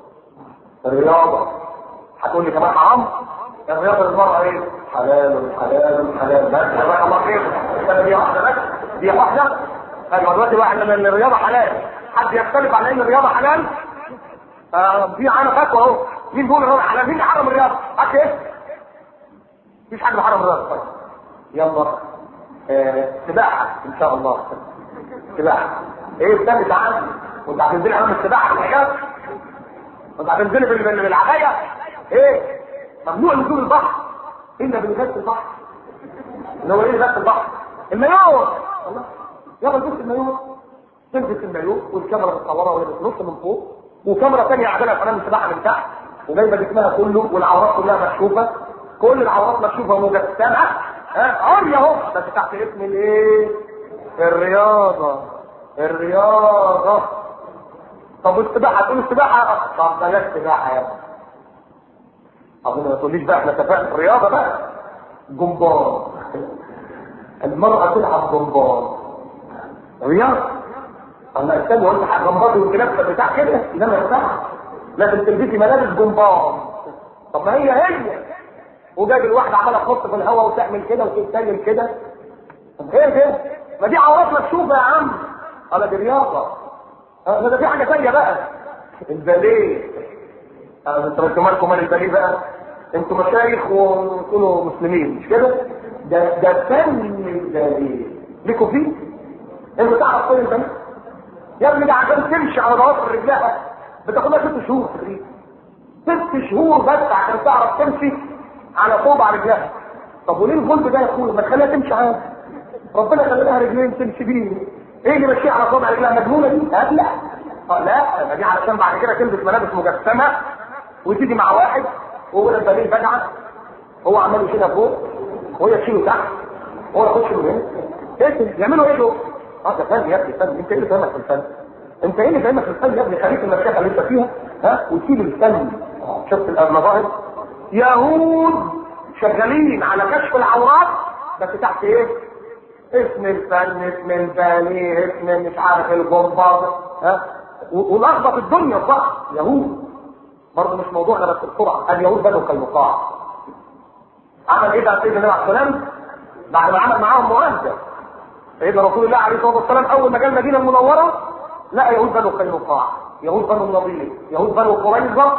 الرياضة هتقول لي كمان حرام الرياضة للمرأة ايه حلال حلال حلال بس بقى الله خير السنة دي واحدة بس دي واحدة ايوه دلوقتي واحد من الرياضة حلال حد يختلف على ان الرياضة حلال آه في انا فاكره اهو مين بيقول الرياضة حلال مين حرم الرياضة حد ايه مفيش حد بحرم الرياضة طيب يلا آه، سباحة ان شاء الله سباحة ايه بتعمل تعال وانت هتنزلي امام السباحة بالحجاب وانت هتنزلي بال- بال- بالعباية ايه ممنوع نزول البحر الا بلغاية البحر اللي هو ايه لغاية البحر المايو الله يلا نبص المايو تلبس المايو والكاميرا بتصورها وهي بتنط من فوق وكاميرا ثانيه عاملها في حمام السباحه من تحت وجايبه جسمها كله والعورات كلها مكشوفه كل العورات مكشوفه ومجسمه ها عري اهو بس تحت اسم الايه؟ الرياضه الرياضه طب والسباحه تقول السباحه طب بلاش سباحه يا ابني اظن ما تقوليش بقى احنا اتفقنا في الرياضه بقى جمباز المرأة تلعب جمباز رياضة انا استنى وانت جمباز وانت لابسه بتاع كده انما ينفع لازم تلبسي ملابس جمباز طب ما هي هي وجايب الواحدة عمالة تخط في الهواء وتعمل كده وتتكلم كده طب ايه ده؟ ما دي عورات مكشوفة يا عم قال دي رياضة اه ده في حاجة ثانية بقى الباليه اه انتوا انتوا مالكم مال الباليه بقى انتوا مشايخ وتقولوا مسلمين مش كده؟ ده ده فن الباليه ليكوا فيه؟ انت تعرف فين الباليه؟ يا ابني ده عشان تمشي على ضوافر رجلها بتاخد لها ست شهور تقريبا ست شهور بس عشان تعرف تمشي على صوبع رجلها طب وليه الغلب ده يا اخويا ما تخليها تمشي عادي ربنا خلى لها رجلين تمشي بيه ايه اللي ماشيه على صوبع رجلها مجنونه دي ها لا اه لا ما دي علشان بعد كده تلبس ملابس مجسمه وتيجي مع واحد وهو ده البديل بدعه هو عمال يشيلها فوق وهي تشيله تحت هو يخش من هنا ايه يعملوا ايه دول؟ اه ده فن يا ابني فن انت ايه اللي فاهمك في الفن؟ انت ايه اللي فاهمك الفن يا ابني خليك المشاكل اللي انت فيها ها وسيب الفن شفت المظاهر يهود شغالين على كشف العورات بس تحت ايه؟ اسم الفن اسم الباليه اسم مش عارف الجمباز ها ولخبط الدنيا صح يهود برضه مش موضوعنا بس بسرعه اليهود بدوا كالمقاع عمل ايه بقى سيدنا النبي عليه السلام بعد ما عمل معاهم معاهده سيدنا رسول الله عليه الصلاه والسلام اول ما جاء المدينه المنوره لقى يهود بنو قينقاع يهود بنو النضير يهود بنو قريظه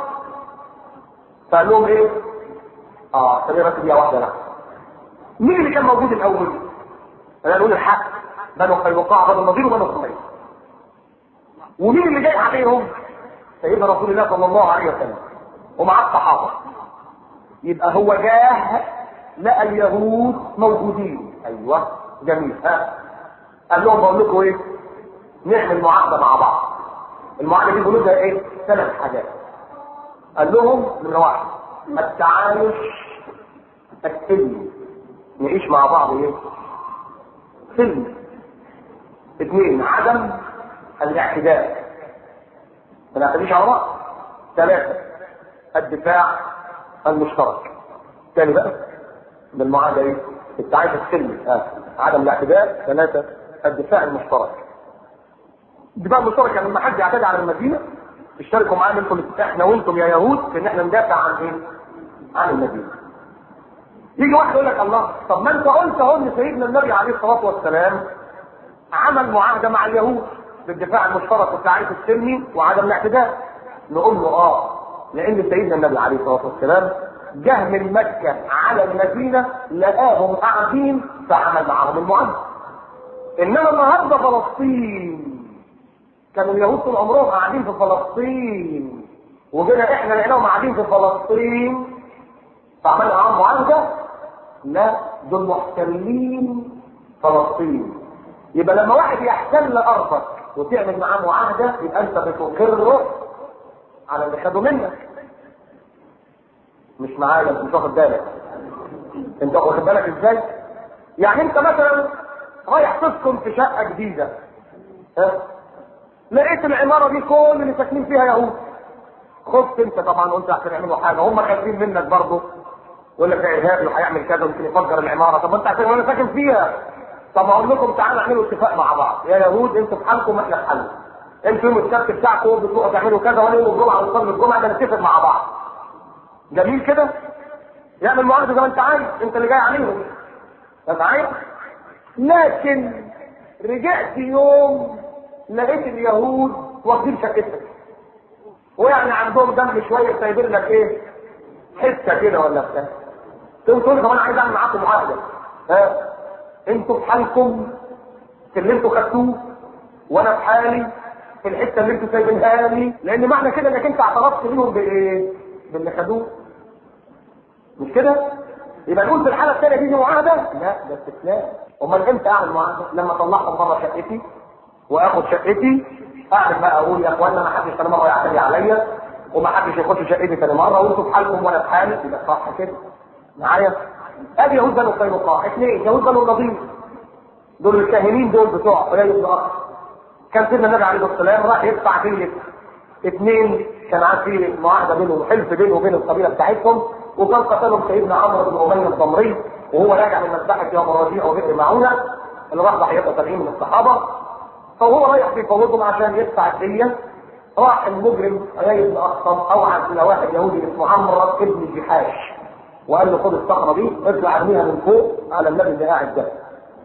فقال لهم ايه؟ اه خلينا بس دقيقه واحده لا مين اللي كان موجود الاول؟ انا نقول الحق بنو قينقاع بنو النضير وبنو قريظه ومين اللي جاي عليهم؟ سيدنا رسول الله صلى الله عليه وسلم ومعاه الصحابه يبقى هو جاه لقى اليهود موجودين ايوه جميل ها قال لهم بقول لكم ايه نعمل معاهده مع بعض المعاهده دي بنودها ايه ثلاث حاجات قال لهم نمره واحد التعايش السلمي نعيش مع بعض ايه سلم اثنين عدم الاعتداء ما نعتديش على بعض ثلاثه الدفاع المشترك تاني بقى بالمعاهده ايه التعايش السلمي آه. عدم الاعتداء ثلاثه الدفاع المشترك الدفاع المشترك يعني لما حد يعتدي على المدينه اشتركوا معانا انتم احنا وانتم يا يهود في ان احنا ندافع عن ايه؟ عن المدينه. يجي واحد يقول لك الله طب ما انت قلت اهو ان سيدنا النبي عليه الصلاه والسلام عمل معاهده مع اليهود بالدفاع المشترك والتعريف السلمي وعدم الاعتداء. نقول له اه لان سيدنا النبي عليه الصلاه والسلام جه من مكه على المدينه لقاهم قاعدين فعمل معاهم المعاهده. انما النهارده فلسطين كانوا اليهود طول عمرهم قاعدين في فلسطين وجينا احنا لقيناهم قاعدين في فلسطين فعملنا معاهم معاهده لا دول محتلين فلسطين يبقى لما واحد يحتل ارضك وتعمل معاه معاهده يبقى انت بتقره على اللي خده منك مش معايا انت مش واخد بالك انت واخد بالك ازاي؟ يعني انت مثلا رايح تسكن في شقه جديده ها لقيت العماره دي كل اللي ساكنين فيها يهود خفت انت طبعا قلت عشان يعملوا حاجه هم خايفين منك برضه يقول لك ده ارهابي وهيعمل كذا ويمكن يفجر العماره طب انت عشان انا ساكن فيها طب اقول لكم تعالوا نعملوا اتفاق مع بعض يا يهود انتوا في حالكم احنا في حالنا انتوا يوم السبت بتاعكم بتروحوا تعملوا كذا وانا يوم الجمعه نصلي الجمعه ده نتفق مع بعض جميل كده يعمل معاهده زي ما انت عايز انت اللي جاي عليهم انت معايا لكن رجعت يوم لقيت اليهود واخدين شقتك ويعني عندهم دم شويه سايبين لك ايه حته كده ولا بتاع تقوم تقول طب انا عايز اعمل معاكم معاهده ها انتوا في حالكم في اللي انتوا خدتوه وانا في حالي في الحته اللي انتوا سايبينها لي لان معنى كده انك انت اعترفت بيهم بايه؟ باللي خدوه مش كده؟ يبقى نقول في الحاله الثانيه دي, دي معاهده؟ لا ده استثناء امال امتى اعمل معاهده؟ لما اطلعهم بره شقتي واخد شقتي اعرف بقى اقول يا اخوانا ما حدش ثاني مره يعتدي عليا وما حدش يخش شقتي ثاني مره وانتوا في حالكم وانا في حالي يبقى صح كده معايا ادي يهود بنو قينقاع اثنين يهود بنو النضير دول الكاهنين دول بتوع حيي بن اخر كان سيدنا النبي عليه الصلاه والسلام راح يدفع دية اثنين كان عاد في معاهده بينهم حلف بينه وبين القبيله بتاعتهم وكان قتلهم سيدنا عمرو بن اميه الضمري وهو راجع من مذبحه يوم الربيع وبئر معونه اللي راح ضحيته 70 من الصحابه فهو رايح بيفوضهم عشان يدفع الدية راح المجرم عياي بن اخطب اوعى الى واحد يهودي اسمه عمرو ابن الجحاش وقال له خد الصخره دي اطلع ارميها من فوق على النبي اللي قاعد ده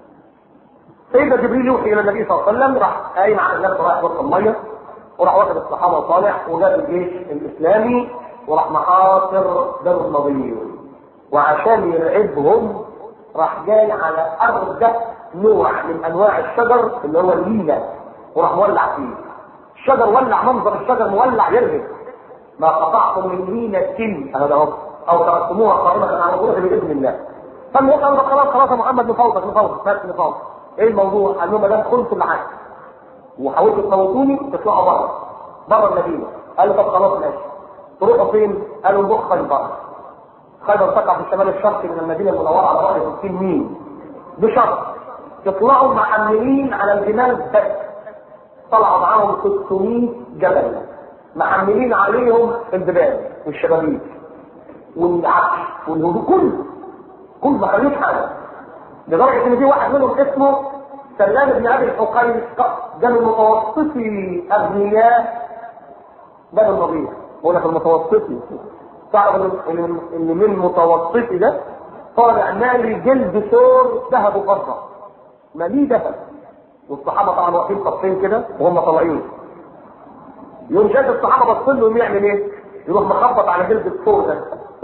سيدنا جبريل يوحي الى النبي صلى الله عليه وسلم راح قايم على النبي رايح وسط الميه وراح واخد الصحابه وطالع وجاب الجيش الاسلامي وراح محاصر بنو النضير وعشان يرعبهم راح جاي على ارجح نوع من انواع الشجر اللي هو الليلة وراح مولع فيه الشجر ولع منظر الشجر مولع يرهب ما قطعتم من لينة هذا اهو او تركتموها قائمة على الروح باذن الله فالمهم قالوا خلاص خلاص يا محمد نفوضك نفوضك بس نفوض ايه الموضوع؟ قال لهم ما دام خنتوا معاك وحاولتوا تموتوني تطلعوا بره بره المدينه قالوا طب خلاص ماشي تروحوا فين؟ قالوا نروح خيبر خيبر تقع في الشمال الشرقي من المدينه المنوره على بعد 60 ميل بشرط تطلعوا محملين على الجمال بس طلع معاهم 600 جبل محملين عليهم الجبال والشبابيك والعفش والهدوء كله كل ما خلوش حاجه لدرجه ان في واحد منهم اسمه سلام بن ابي الحقيق ده من متوسطي اغنياء بني النضير بقول لك المتوسطي تعرف ان ان من متوسطي ده طالع مالي جلد ثور ذهب وفضه ماليه ذهب والصحابه طبعا واقفين صفين كده وهم طالعين يوم شاف الصحابه بص له يعمل ايه؟ يروح مخبط على جلد الثور ده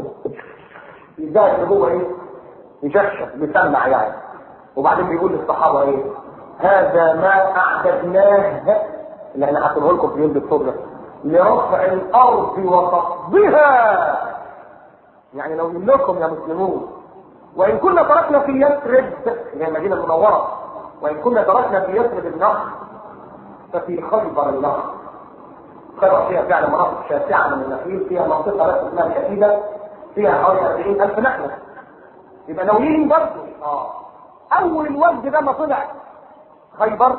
يزايد جوه ايه؟ يشخشخ بيسمع يعني وبعدين بيقول للصحابه ايه؟ هذا ما اعددناه اللي احنا حاطينه لكم في جلد الثور ده لرفع الارض وقصدها يعني لو منكم يا مسلمون وان كنا تركنا في يثرب هي المدينه المنوره وان كنا تركنا في يثرب النهر ففي خيبر النهر خيبر فيها فعلا مناطق شاسعه من النخيل فيها منطقه بس اسمها الحديده فيها حوالي 40000 نخله يبقى ناويين برضه اه اول الوفد ده ما طلع خيبر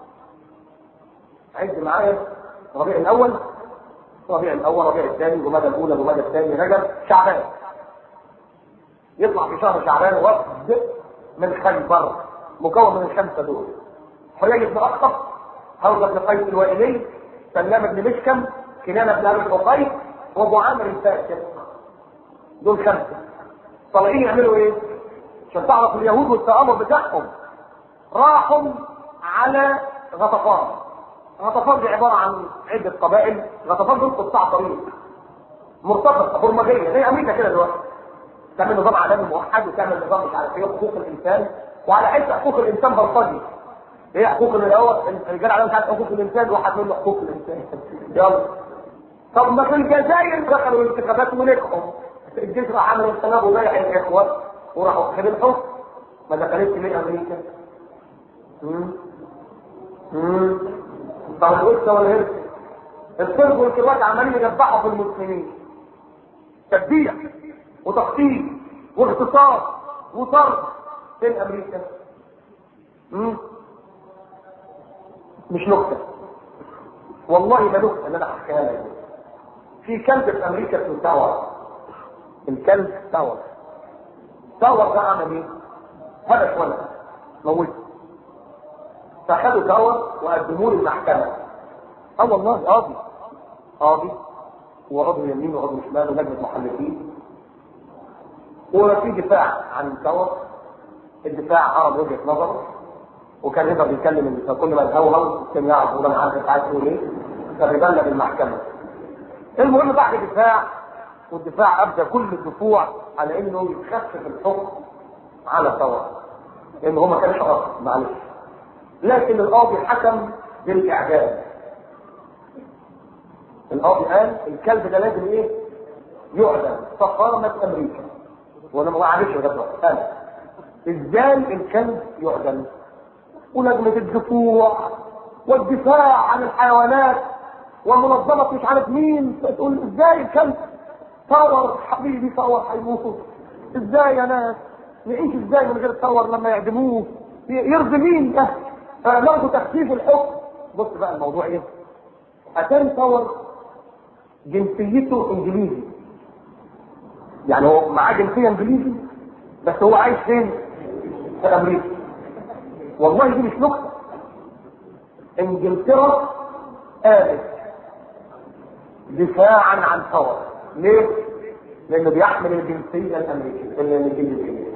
عد معايا ربيع الاول ربيع الاول ربيع الثاني جمادى الاولى جمادى الثاني رجب شعبان يطلع في شهر شعبان وفد من خيبر مكون من الخمسه دول حيي بن اخطب حوزه بن قيس الوائلي سلام بن مشكم كنانه بن ابي الحقيق وابو عامر الفاسد دول خمسه طالعين يعملوا ايه؟ عشان تعرف اليهود والتآمر بتاعهم راحوا على غطفان غطفان دي عباره عن عده قبائل غطفان دول قطاع طريق مرتبطه برمجيه زي امريكا كده دلوقتي تعمل نظام عالمي موحد وتعمل نظام مش عارف ايه حقوق الانسان وعلى حس حقوق الانسان بلطجي ايه حقوق الاول الرجال عليهم مش عارف حقوق الانسان واحد منه حقوق الانسان يلا طب ما في الجزائر دخلوا الانتخابات ونجحوا الجيش راح عمل انقلاب وبايع الاخوه وراحوا خدوا الحكم ما دخلتش ليه امريكا؟ امم امم طب القدس ولا هرس الصرف والكبات عمالين يذبحوا في المسلمين تبديع وتخطيط واغتصاب وطرد فين امريكا؟ امم مش نكته والله ما نكته اللي انا هحكيها لك في كلب في امريكا اسمه تاور الكلب تاور تاور ده عمل ايه؟ هدف ولد موته فخدوا تاور وقدموه للمحكمه اه والله قاضي قاضي وعضو يمين وعضو شمال ولجنه محلفين وفي دفاع عن تاور الدفاع عرض وجهه نظره وكان يقدر يتكلم النساء كل ما تهوهو كان يعرف وده عارف انت عايز تقول ايه كان يبلغ المحكمه المهم بعد دفاع والدفاع ابدى كل الدفوع على انه يخفف الحكم على ثوره لان هو ما كانش قصد معلش لكن القاضي حكم بالاعدام القاضي قال الكلب ده لازم ايه يعدم فقامت امريكا وانا ما اعرفش ده قال ازاي الكلب يعدم ولجنة الدفوع والدفاع عن الحيوانات ومنظمة مش عارف مين تقول ازاي الكلب ثور حبيبي ثور هيموت ازاي يا ناس نعيش ازاي من غير ثور لما يعدموه يرضي مين ده نرجو تخفيف الحكم بص بقى الموضوع ايه اتاري ثور جنسيته انجليزي يعني هو معاه جنسيه انجليزي بس هو عايش فين في امريكا والله دي مش نكته انجلترا قالت دفاعا عن ثور ليه؟ لانه بيحمل الجنسيه الامريكيه الانجليزيه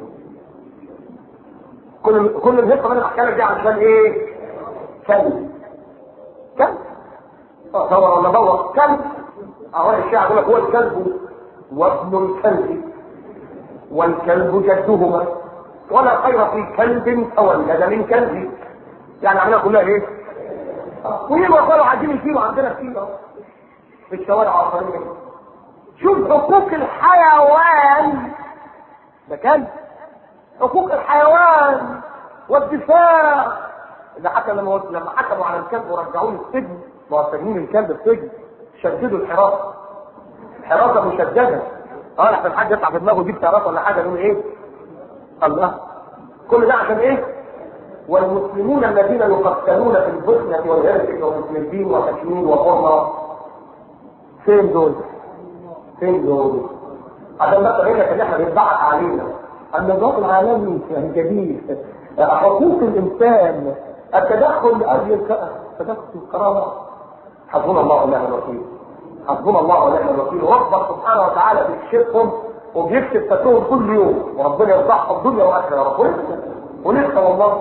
كل كل الهيصه اللي انا بحكي لك دي عشان ايه؟ كلب كلب ثور ولا دور كلب اهو الشعب يقول لك هو الكلب وابن الكلب والكلب جدهما ولا خير في كلب تولد من كلب يعني عملها كلها ايه؟ ويبقى قالوا عايزين يشيلوا عندنا كتير اهو في الشوارع العصريه شوف حقوق الحيوان ده كلب حقوق الحيوان والدفاع ده حتى لما لما حكموا على الكلب ورجعوه للسجن معتقلين الكلب السجن شددوا الحراسه حراسه مشدده اه لحسن حد يطلع في دماغه يجيب حراسه ولا حاجه يقول ايه؟ الله كل ده عشان ايه؟ والمسلمون الذين يقتلون في البوسنة والهرسك وفلسطين وكشمير وقرما فين دول؟ فين دول؟ عشان بس اقول لك ان احنا بيضحك علينا النظام العالمي الجديد حقوق الانسان التدخل لاجل الك- تدخل في الكرامه حسبنا الله ونعم الوكيل حسبنا الله ونعم الوكيل ربك سبحانه وتعالى بيكشفهم وبيكشف فتوهم كل يوم وربنا يفضحهم الدنيا واخره يا رب ولسه ولسه والله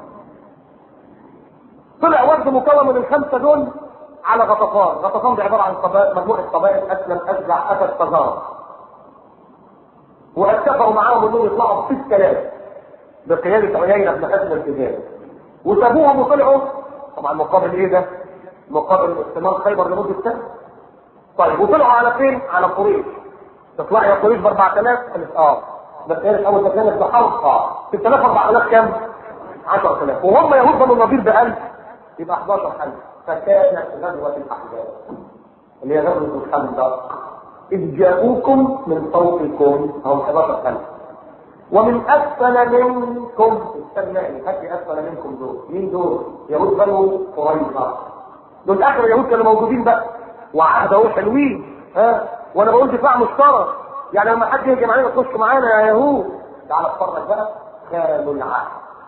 طلع ورد مكون من الخمسه دول على غطفان، غطفان دي عباره عن قبائل مجموعه قبائل اسلم اشجع اسد فزار. واتفقوا معاهم انهم يطلعوا ب 6000 بقياده عيينه بن حزم التجاري. وسابوهم وطلعوا طبعا مقابل ايه ده؟ مقابل استمرار خيبر لمده سنه. طيب وطلعوا على فين؟ على قريش. تطلع يا قريش ب 4000 قالت اه بس قالت اول ما كانت بحرب اه 6000 4000 كام؟ 10000 وهم يهود بنو النضير ب 1000 يبقى 11000 فكانت غزوه الاحزاب اللي هي غزوه الخندق اذ جاءوكم من فوقكم هم 11000 ومن اسفل منكم استناني هات لي اسفل منكم دول مين دول؟ يهود بنو قريظه دول اخر اليهود كانوا موجودين بقى وعهد اهو حلوين ها وانا بقول دفاع مشترك يعني لما حد يهجم علينا تخش معانا يا يهود تعال اتفرج بقى خانوا العهد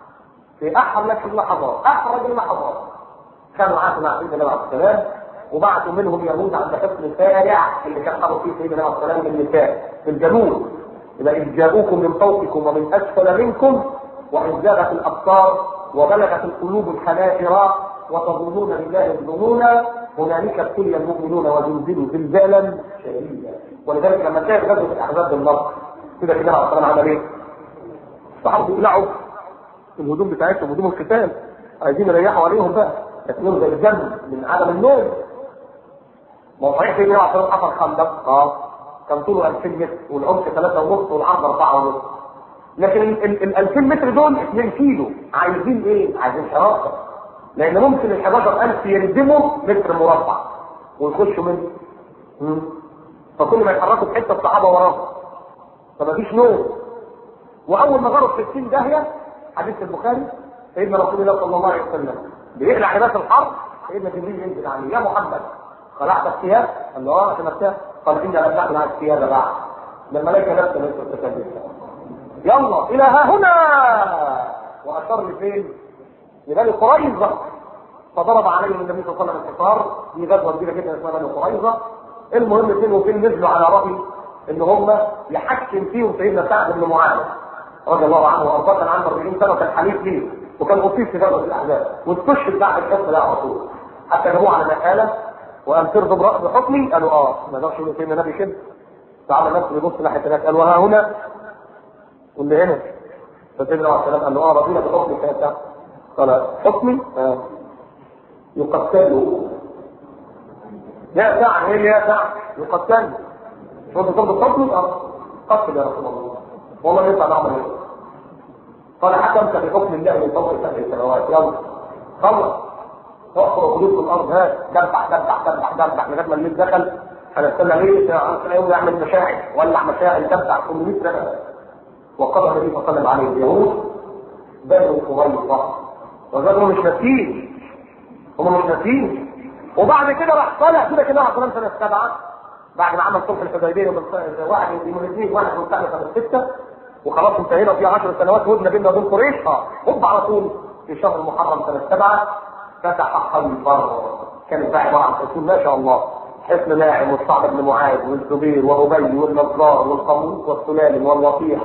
في احرج اللحظات احرج اللحظات كانوا عهد مع سيدنا النبي عليه السلام وبعثوا منهم يهود عند حصن فارع اللي كان حاطط فيه سيدنا النبي عليه السلام من النساء في الجنوب يبقى إذ جاءوكم من فوقكم ومن أسفل منكم وإذ زاغت الأبصار وبلغت القلوب الحناجر وتظنون بالله الظنونا هنالك ابتلي المؤمنون وزلزلوا زلزالا شديدا ولذلك لما كانت غزوة الأحزاب بالنصر كده كده عليه السلام عمل إيه؟ الصحابة يقلعوا الهدوم بتاعتهم هدوم القتال عايزين يريحوا عليهم بقى لكنهم زي الجنب من عدم النوم ما هو صحيح سيدنا عليه الصلاه حفر خندق اه كان طوله 2000 متر والعمق 3 ونص والعرض 4 ونص لكن ال ال 2000 متر دول 2 كيلو عايزين ايه؟ عايزين حراسه لان ممكن ال 11000 يردموا متر مربع ويخشوا منه مم. فكل ما يتحركوا في حته الصحابه وراهم فمفيش نوم واول ما غرب في 60 داهيه حديث البخاري سيدنا رسول الله صلى الله عليه وسلم بيقلع لباس الحرب سيدنا جبريل ينزل عليه يا محمد خلعت الثياب؟ قال له اه عشان ارتاح قال اني ابلغت مع الثياب بعد ده الملائكه نفسها لسه بتتكلم يلا الى ها هنا واشار لفين؟ لبني قريظه فضرب عليهم النبي صلى الله عليه وسلم الحصار دي غزوه كبيره جدا اسمها بني قريظه المهم فين وفين نزلوا على راي ان هم يحكم فيهم سيدنا سعد بن معاذ رضي الله عنه وارضاه كان عنده 40 سنه وكان حليف ليه وكان اصيب في غزوه الاحزاب واستشهد بعد الحكم ده على طول حتى جابوه على مقاله وقام ترضى برأس بحكمي قالوا اه ما يقدرش يقول سيدنا النبي كده فعمل نفسه يبص ناحيه هناك قال وها هنا واللي هنا فسيدنا عليه السلام قال له اه رضينا بحكمك يا سعد قال حكمي اه يقتلوا يا سعد ايه يا سعد يقتلوا شو انت ترضى بحكمي اه قتل يا رسول الله والله ينفع نعمل ايه قال حكمت بحكم الله من فوق سبع سنوات يلا خلص احفر قلوب في الارض هات دبح دبح دبح دبح لغايه ما الليل دخل هنستنى ليه يوم يعمل مشاعر ولع مشاعر دبح 800 سنه وقضى النبي صلى الله عليه وسلم عليه اليهود بنو قريظه وقالوا مش ناسيين هم مش ناسيين وبعد كده راح طالع كده كده على سنه السبعه بعد ما عمل صلح الحديبيه يوم واحد يوم الاثنين واحد من سنه سنه سته وخلاص انتهينا في 10 سنوات هدنه بيننا وبين قريش اه هوب على طول في شهر محرم سنه سبعه فتح خيبر كانت بقى عباره عن حصون ما شاء الله حصن ناعم والصعب بن معاذ والزبير وابي والنصار والقموس والسلالم والوطيح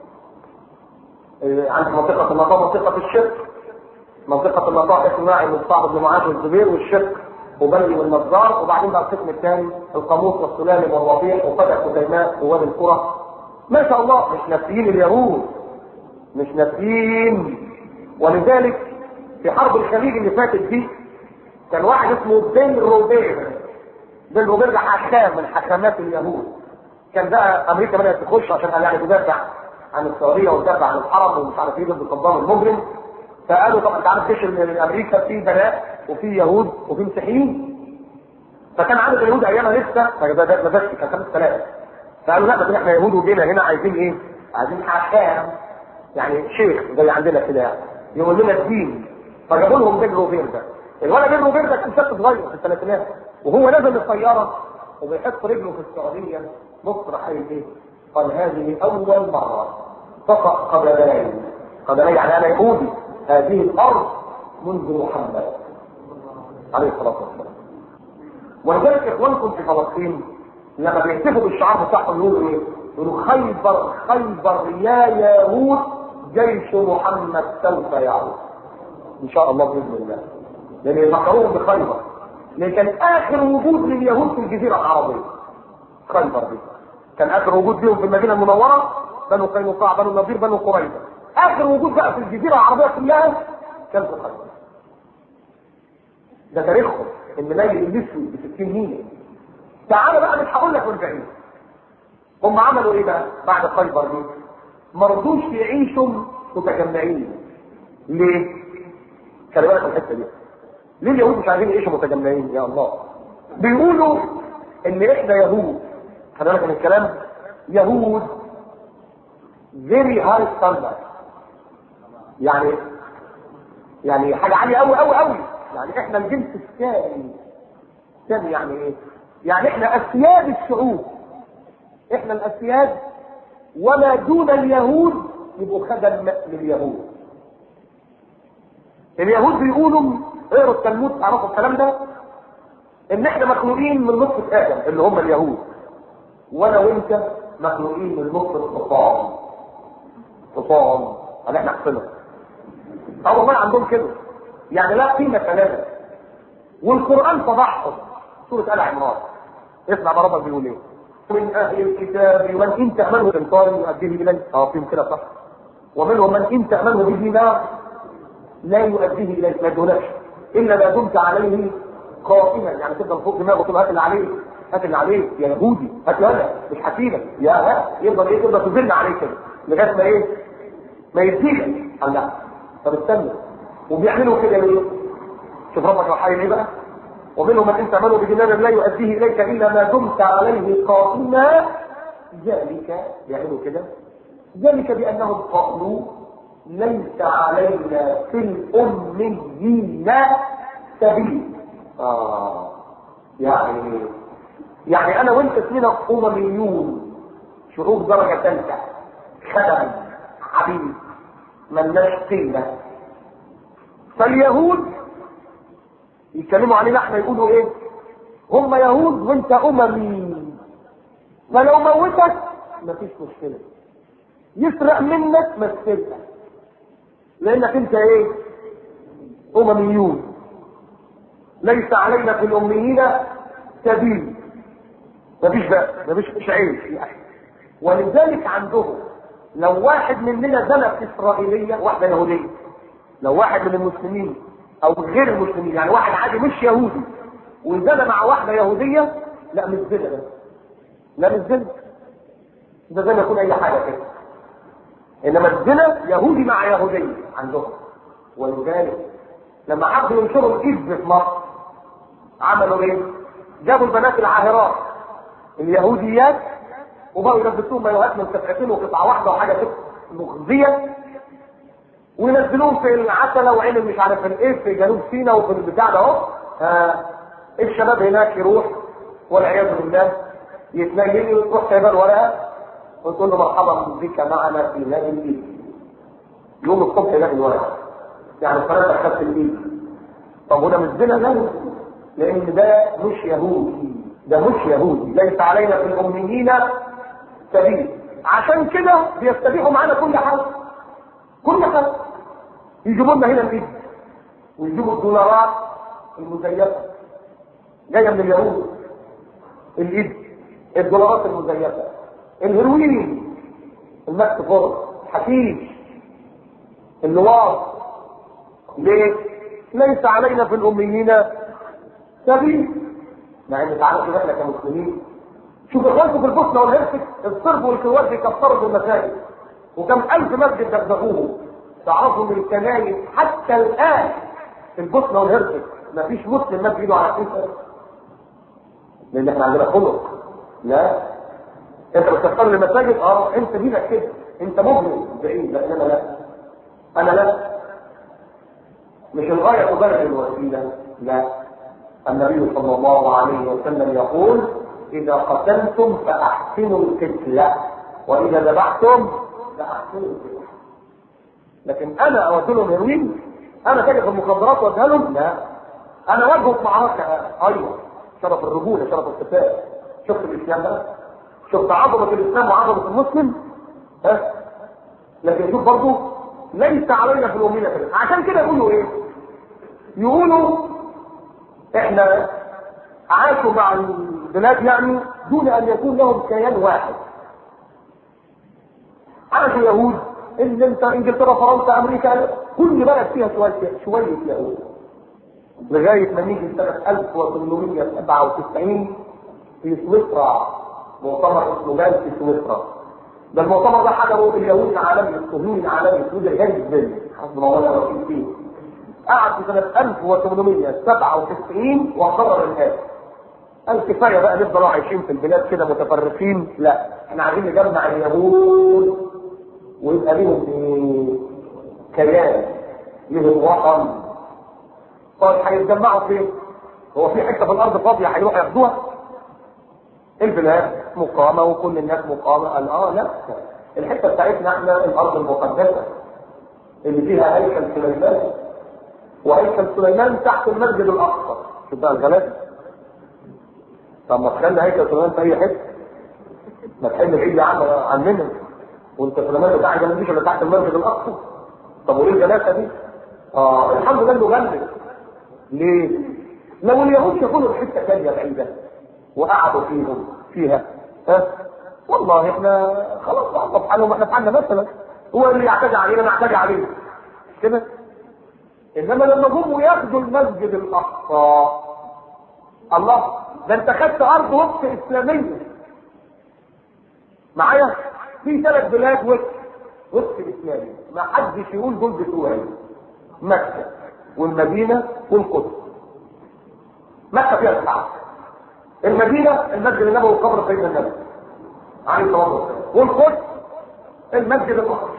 إيه، عند منطقه النطاق منطقه الشق منطقه النطاق حصن ناعم والصعب بن معاذ والزبير والشق وبني والنجار وبعدين بقى القسم الثاني القاموس والسلالم والوضيح وفتح كتيماء ووادي القرى ما شاء الله مش ناسيين اليهود مش ناسيين ولذلك في حرب الخليج اللي فاتت دي كان واحد اسمه بن روبير بن روبير ده حكام من حكامات اليهود كان بقى امريكا بدات تخش عشان قال يعني تدافع عن السعوديه وتدافع عن الحرم ومش عارف ايه ضد صدام المجرم فقالوا طب انت عارف جيش امريكا فيه بنات وفيه يهود وفيه مسيحيين فكان عدد اليهود ايامها لسه ما ده ما كان خمس ثلاثه فقالوا لا بس احنا يهود وجينا هنا عايزين ايه؟ عايزين حكام يعني شيخ زي عندنا كده يعني يقول لنا الدين فجابوا لهم بيل روفيردا الولد بيل روفيردا كان شاب صغير في الثلاثينات وهو نزل الطياره وبيحط رجله في السعوديه مصر حي ايه؟ قال هذه اول مره تقع قدمين قدمين يعني انا يهودي هذه الارض منذ محمد عليه الصلاه والسلام ولذلك اخوانكم في فلسطين لما بيحتفوا بالشعار بتاعهم يقولوا ايه؟ يقولوا خيبر خيبر يا يهود جيش محمد سوف يعود ان شاء الله باذن الله لان يفكروهم بخيبر لان كان اخر وجود لليهود في الجزيره العربيه خيبر دي كان اخر وجود لهم في المدينه المنوره بنو قينقاع بنو النضير بنو قريظه اخر وجود بقى في الجزيره العربيه كلها كان في خيبر ده تاريخهم الملايين الاسود ب 60 ميل تعالى بقى مش هقول لك والبعيد هم عملوا ايه بقى بعد خيبر دي ما رضوش يعيشوا متجمعين ليه خلي بالك من الحته دي ليه اليهود مش عايزين يعيشوا متجمعين يا الله بيقولوا ان احنا يهود خلي بالك من الكلام يهود very high standard يعني يعني حاجه عاليه قوي قوي قوي يعني احنا الجنس الثاني الثاني يعني ايه يعني احنا اسياد الشعوب احنا الاسياد وما دون اليهود يبقوا خدم لليهود اليهود بيقولوا اقروا التلمود تعرفوا الكلام ده ان احنا مخلوقين من نطفه ادم اللي هم اليهود وانا وانت مخلوقين من نطفه حصان حصان قال احنا احسنهم اه والله عندهم كده يعني لا قيمه لنا والقران فضحهم سوره ال عمران اسمع ما ربك بيقول ايه من اهل الكتاب من ان تامنه بقنطار يؤديه اليه اه فيهم كده صح ومنهم من ان تامنه بدينار لا يؤديه اليك ما يدونكش الا ما دمت عليه قائما يعني تفضل فوق دماغه تقول هات اللي عليه هات اللي عليه يا يهودي هات هذا مش حكيمك يا ها يفضل ايه تفضل تزن عليه كده لغايه ما ايه ما يديك قال لا طب استنى وبيعملوا كده ليه؟ شوف ربك رحايا ايه بقى ومنهم من انت عمله بدينار لا يؤديه اليك الا ما دمت عليه قائما ذلك يعملوا كده ذلك بانهم قالوا ليس علينا في الاميين سبيل اه يعني يعني انا وانت اسمنا امميون شعوب درجه ثالثه خدم عبيد ملناش قيمه فاليهود يتكلموا علينا احنا يقولوا ايه هم يهود وانت اممي فلو موتك مفيش مشكله يسرق منك ما تسرقش لانك انت ايه امميون ليس علينا في الاميين سبيل مفيش بقى مفيش مش عيب ولذلك عندهم لو واحد مننا زنى في اسرائيليه واحده يهوديه لو واحد من المسلمين او غير المسلمين يعني واحد عادي مش يهودي وزنى مع واحده يهوديه لا مش زنا ده لا مش زنا ده زي ما يكون اي حاجه كده انما الزنا يهودي مع يهوديه عندهم ولذلك لما حبوا ينشروا الايدز في مصر عملوا ايه؟ جابوا البنات العاهرات اليهوديات وبقوا يلبسوهم مايوهات من قطعتين وقطعه واحده وحاجه كده مخزيه وينزلوهم في العسله وعين مش عارف الايه في جنوب سيناء وفي البتاع ده اهو آه الشباب هناك يروح والعياذ بالله يتنيل وتروح سايبه الورقه وتقول له مرحبا بك معنا في نادي الايد يوم الصبح يلاقي الورقه يعني ثلاثة خدت الايد طب وده مش زنا لا لان ده مش يهودي ده مش يهودي ليس علينا في الاميين سبيل عشان كده بيستبيحوا معانا كل حاجه كل حاجه يجيبوا لنا هنا الايد ويجيبوا الدولارات المزيفه جايه من اليهود الايد الدولارات المزيفه الهيروين المكس فور الحشيش اللواط ليه؟ ليس علينا في الاميين سبيل مع ان تعالى كده احنا كمسلمين شوف اخوانكم في البوسنه والهرسك الصرب والكوات بيكفروا بالمساجد وكم الف مسجد دغدغوهم تعرفوا ان الكنائس حتى الان في البوسنه والهرسك ما فيش مسلم مد ايده على كنيسه لان احنا عندنا خلق لا انت بتكفر المساجد اه انت دينك كده انت مؤمن بعيد لكن انا لا انا لا مش الغاية تبرر الوسيلة لا النبي صلى الله عليه وسلم يقول إذا قتلتم فأحسنوا القتلة وإذا ذبحتم فأحسنوا القتلة لكن أنا أودي لهم هيروين أنا تاجر في المخدرات وأديها لهم لا أنا واجهه في معركة أيوه شرف الرجولة شرف القتال شفت الإسلام ده شفت عظمة الإسلام وعظمة المسلم ها لكن شوف برضه ليس علينا في الأمية كده عشان كده يقولوا إيه؟ يقولوا إحنا عاشوا مع البلاد يعني دون أن يكون لهم كيان واحد عاشوا يهود إن أنت إنجلترا فرنسا أمريكا كل بلد فيها شوية شوية يهود لغاية ما نيجي سنة 1897 في سويسرا مؤتمر اسمه بال في سويسرا ده المؤتمر ده حضره اليهود العالمي الصهيوني العالمي اسمه هيرزبل حسب ما هو الرئيس فيه قعد في سنة 1897 وقرر الآتي قال كفاية بقى نفضل عايشين في البلاد كده متفرقين لا احنا عايزين نجمع اليهود ويبقى ليهم في كيان لهم وطن طيب هيتجمعوا فين؟ هو في حته في الارض فاضيه هيروحوا ياخدوها؟ البلاد مقامه وكل الناس مقامه قال اه لا الحته بتاعتنا احنا الارض المقدسه اللي فيها هيكل سليمان وهيكل سليمان تحت المسجد الاقصى شوف بقى الغلابه طب ما تخلي هيكل سليمان في اي حته ما تحل بعيد عن عننا وانت سليمان بتاعك ما تجيش الا تحت المسجد الاقصى طب وليه الغلاسه دي؟ اه الحمد لله انه غلب ليه؟ لو اليهود شافوا له حته ثانيه بعيده وقعدوا فيهم فيها ها والله احنا خلاص بقى طب حالهم احنا فعلنا مثلا هو اللي يعتدي علينا نعتدي عليه كده انما لما جم وياخدوا المسجد الاقصى الله ده انت خدت ارض وقف اسلاميه معايا في ثلاث بلاد وقف وقف اسلامي ما حدش يقول دول بتوعي مكه والمدينه والقدس مكه فيها تسعه المدينه المسجد النبوي وقبر سيدنا النبي عليه الصلاه والسلام والقدس المسجد الاقصى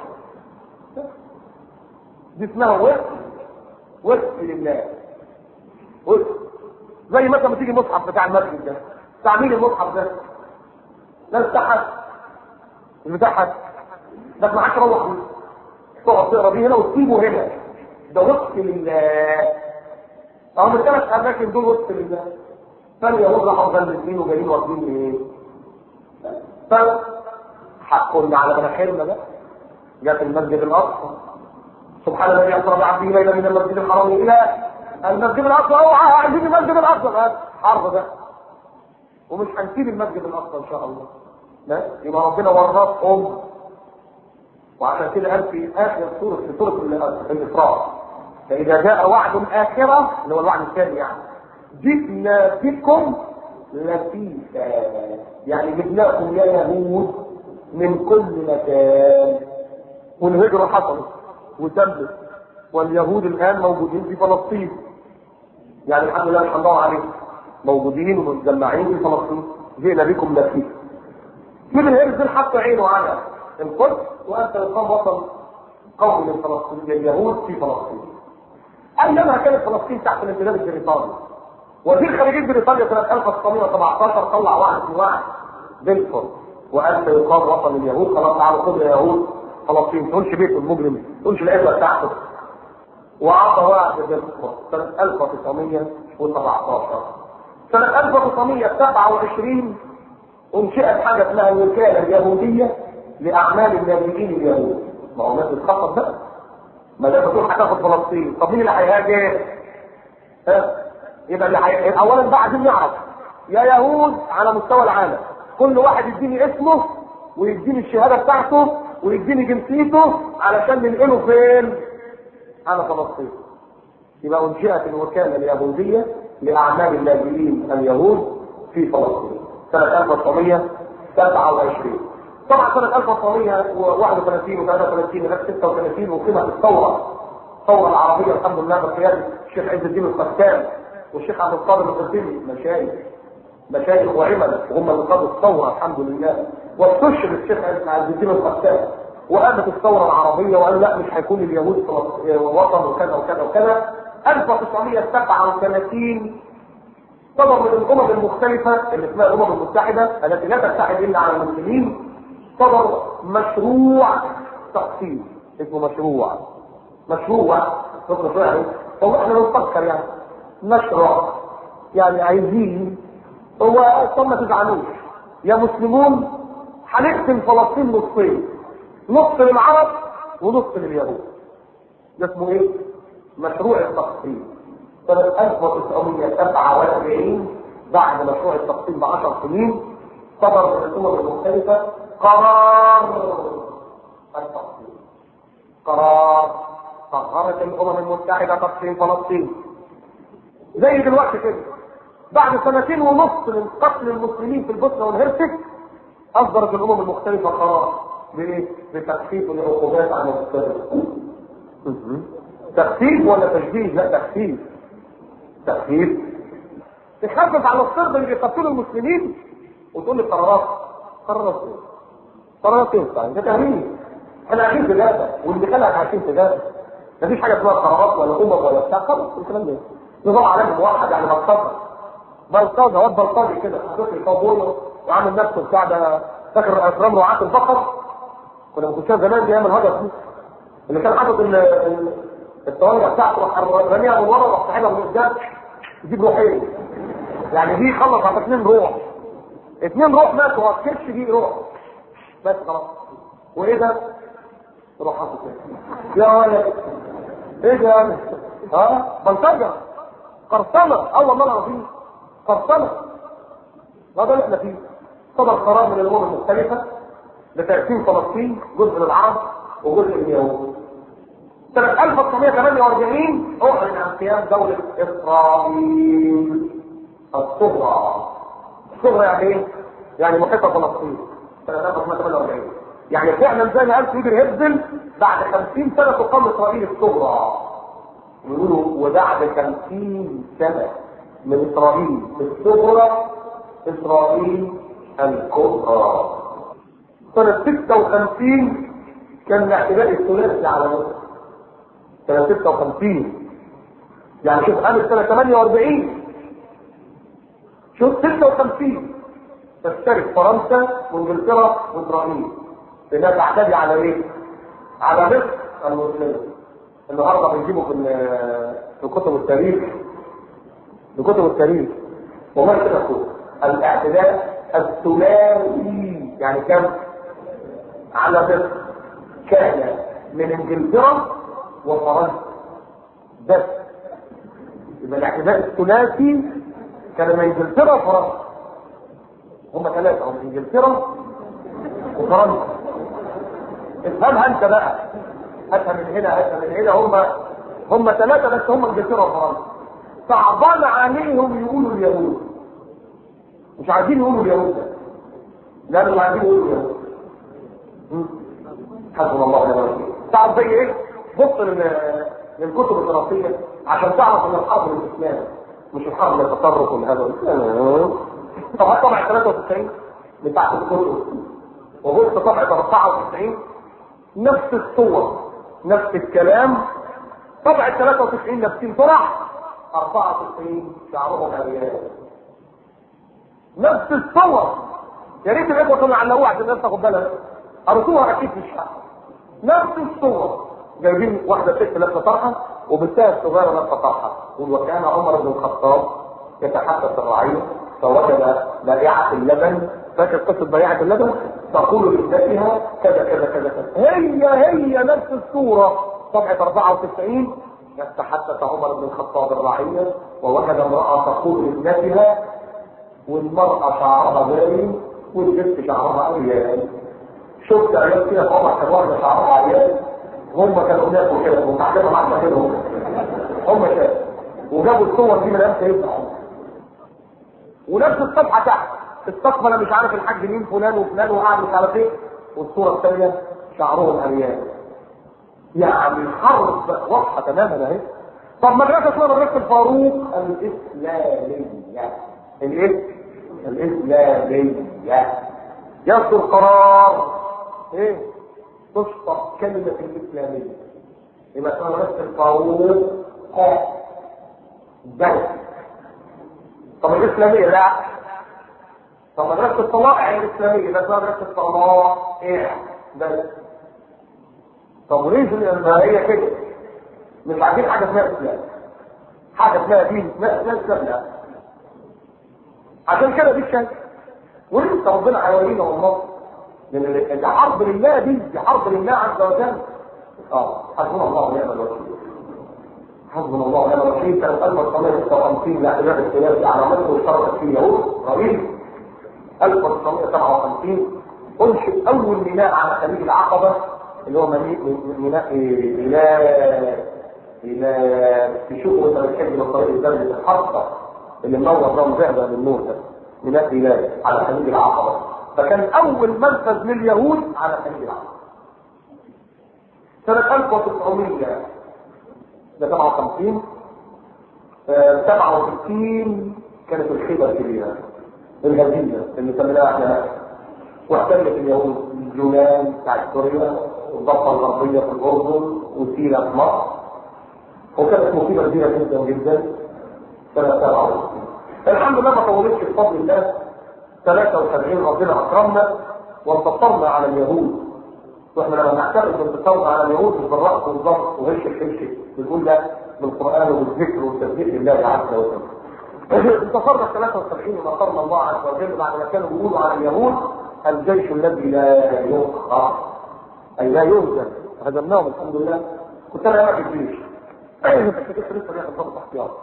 دي اسمها وقف وقف لله وقف زي مثلا ما تيجي مصحف بتاع المسجد ده بتاع مين المصحف ده؟ لا بتاع مش بتاع حد بس ما عادش روح بيه تقعد تقرا بيه هنا وتسيبه هنا ده وقف لله اهو من ثلاث اماكن دول وقف لله فاليهود راحوا مغلسين وجايين واخدين ايه؟ ف حقنا على مناخيرنا بقى جاء المسجد الاقصى سبحان الذي اسرى بعبده ليلا من المسجد الحرام الى المسجد الاقصى اوعى عايزين المسجد الاقصى حرب ده ومش هنسيب المسجد الاقصى ان شاء الله لا يبقى ربنا ورثهم وعشان كده قال في اخر سوره في سوره الاسراء فاذا جاء وعد الاخره اللي هو الوعد الثاني يعني جئنا بكم لفيفا يعني جبناكم يا يهود من كل مكان والهجره حصلت وتمت واليهود الان موجودين في فلسطين يعني الحمد لله الحمد لله عليهم موجودين ومتجمعين في فلسطين جئنا بكم لفيفا ابن هرزل حط عينه على القدس وانت القوم وطن قوم من فلسطين اليهود في فلسطين اينما كانت فلسطين تحت الامتداد البريطاني وزير خارجيه بريطانيا سنه 1917 طلع واحد من واحد بلفور وقال سيقام وطن اليهود خلاص تعالوا خذوا يا يهود فلسطين تقولش بيته المجرم تقولش العزه بتاعته وعطى واحد بلفور سنه 1917 سنه 1927 انشئت حاجه اسمها الوكاله اليهوديه لاعمال النابئين اليهود ما هو الناس بتخطط بقى ما دام بتقول هتاخد فلسطين طب مين اللي هيهاجر؟ ها يبقى اللي حي... اولا بقى عايزين نعرف يا يهود على مستوى العالم كل واحد يديني اسمه ويديني الشهاده بتاعته ويديني جنسيته علشان ننقله فين؟ على فلسطين يبقى انشئت الوكاله اليهوديه لاعمال اللاجئين اليهود في فلسطين سنه 1927 طبعا سنه 1931 و 33 لغايه 36 وقيمه الثوره الثوره العربيه الحمد لله بقياده الشيخ عز الدين القسام والشيخ عبد القادر القسيمي مشايخ مشايخ وعمل وهم اللي قادوا الثوره الحمد لله واستشهد الشيخ عز الدين القسام وقامت الثوره العربيه وقال لا مش هيكون اليهود وطن وكذا وكذا وكذا 1937 صدر من الامم المختلفة اللي اسمها الامم المتحدة التي لا تتحد الا على المسلمين صدر مشروع تقسيم اسمه مشروع مشروع فكرة فعلا هو احنا بنفكر يعني مشروع يعني عايزين هو طب ما تزعلوش يا مسلمون هنقسم فلسطين نصين نص للعرب ونص لليهود ده اسمه ايه؟ مشروع التقسيم سنة 1947 بعد مشروع التقسيم ب 10 سنين صدر من الأمم المختلفة قرار التقسيم قرار قررت الأمم المتحدة تقسيم فلسطين زي دلوقتي كده بعد سنتين ونص من قتل المسلمين في البوسنة والهرسك أصدرت الأمم المختلفة قرار بإيه؟ بتخفيف العقوبات عن المسلمين تخفيف ولا تشديد؟ لا تخفيف تخفيف تخفف على الصرب اللي بيقتلوا المسلمين وتقول لي قرارات قرارات ايه؟ قرارات تنفع انت تهريج احنا عايشين في جازة واللي خلقك عايشين في جازة مفيش حاجه اسمها قرارات ولا امم ولا بتاع خلاص الكلام ده نظام عالمي موحد يعني بلطجه بلطجه واد بلطجي كده حاطط لي كاوبوي وعامل نفسه بتاع ده فاكر اكرام رعاة البقر كنا بنشوف زمان دي ايام الهجر دي اللي كان حاطط الطوارئ بتاعته راح رميها من ورا وراح ساحبها من قدام يجيب روحين يعني دي خلص على اثنين روح اثنين روح ماتوا ما تكتش دي روح بس خلاص وايه ده؟ روح حاطط يا ولد ايه ده يعني؟ ها؟ بلطجه قرصنه اه والله العظيم قرصنه ما ده اللي احنا فيه صدر قرار من الامم المختلفه لتقسيم فلسطين جزء للعرب وجزء لليهود سنة 1948 أعلن عن قيام دولة إسرائيل الصغرى الصغرى يعني إيه؟ يعني محيطة فلسطين سنة 1948 يعني فعلا زي ما قال سيدي هبزل بعد 50 سنة تقام إسرائيل الصغرى يقولوا وبعد 50 سنة من إسرائيل الصغرى إسرائيل الكبرى سنة 56 كان الاعتداء الثلاثي على مصر سنة 56 يعني شوف قامت سنة 48 شوف 56 تشترك فرنسا وانجلترا واسرائيل انها تعتدي على ايه؟ على مصر المسلمة النهارده بنجيبه في في كتب التاريخ في كتب التاريخ والله كده كتب الاعتداء الثلاثي يعني كم؟ على مصر كان من انجلترا وفرنسا بس يبقى الاعتداء الثلاثي كان من انجلترا وفرنسا هم ثلاثة هم انجلترا وفرنسا افهمها انت بقى هاتها من هنا هاتها من هنا هم هم ثلاثة بس هم انجلترا وفرنسا صعبان عليهم يقولوا اليهود مش عايزين يقولوا اليهود ده لا مش عايزين يقولوا اليهود حسبنا الله ونعم الوكيل تعرف زي ايه؟ بص للكتب الدراسيه عشان تعرف ان الحرب الاسلام مش الحرب للتطرف والهذا طبعا طبعا 93 بتاعت الكتب وبص طبعا 94 نفس الصور نفس الكلام طبعا 93 نفسين فرح 94 شعرهم اريان نفس الصور يا ريت الاخوه كانوا علقوها عشان الناس تاخد بالها قريتوها اكيد في الشعب نفس الصور جايبين واحدة ست لابسة طرحة وبنتها الصغيرة لابسة طرحة وكان عمر بن الخطاب يتحدث الرعية فوجد بائعة اللبن فاكر قصة بائعة اللبن تقول لابنتها كذا كذا كذا كذا هي هي نفس الصورة طبعة 94 يتحدث عمر بن الخطاب الرعية ووجد امرأة تقول لابنتها والمرأة شعرها باين والبنت شعرها عريان شفت عيال كده في عمر كان واحدة شعرها عريان هم كانوا هناك وكده ومتعلمة مع مكانهم هم كده وجابوا الصور دي من امتى يبقى ونفس الصفحة تحت الصفحة انا مش عارف الحاج مين فلان وفلان وقاعد مش عارف ايه والصورة الثانية شعرهم عريان يعني الحرب واضحة تماما اهي طب مدرسة اسمها مدرسة الفاروق الإسلامية الايه؟ الإسلامية يصدر قرار ايه؟ تشطب كلمة الإسلامية يبقى اسمها مدرسة الفاروق الدولة طب الاسلاميه لا طب مدرسه الطلائع الاسلاميه بس مدرسه الطلائع بس طب ليه ما هي كده مش عارفين حاجه اسمها اسلام حاجه اسمها دين لا لا اسلام لا عشان كده دي الشك ولسه ربنا هيورينا والله لان الحرب لله دي دي حرب لله عز وجل اه حسبنا الله ونعم الوكيل حسبنا الله ونعم الوكيل سنة 1956 لاعتداء السياسي على مصر واشتركت فيه اليهود رهيب 1957 انشئ اول ميناء على خليج العقبة اللي هو ميناء الى الى تشوفوا انت بتحب من طريق الدرجة الحرصة اللي منور ده مزهده بالنور ده ميناء الى على خليج العقبة فكان اول منفذ لليهود على خليج العقبة سنة 1900 ده 57 آه 67 كانت الخيبة الكبيرة الهزيمة اللي سميناها احنا واحتلت اليهود اليونان بتاعت سوريا والضفة الغربية في الأردن وسيريا في مصر وكانت مصيبة كبيرة جدا جدا سنة 67 الحمد لله ما طولتش بفضل الله 73 ربنا أكرمنا وانتصرنا على اليهود واحنا لما نعترف بالتصور على اليهود بالرأس والضغط وهش الحمش بنقول ده بالقرآن وبالذكر والتسبيح لله عز وجل. انتصرنا في 73 ونصرنا الله عز وجل بعد ما كانوا بيقولوا على اليهود الجيش الذي لا يقهر اي لا يهزم هزمناهم الحمد لله كنت انا قاعد في الجيش بس كنت لسه بياخد ضغط احتياط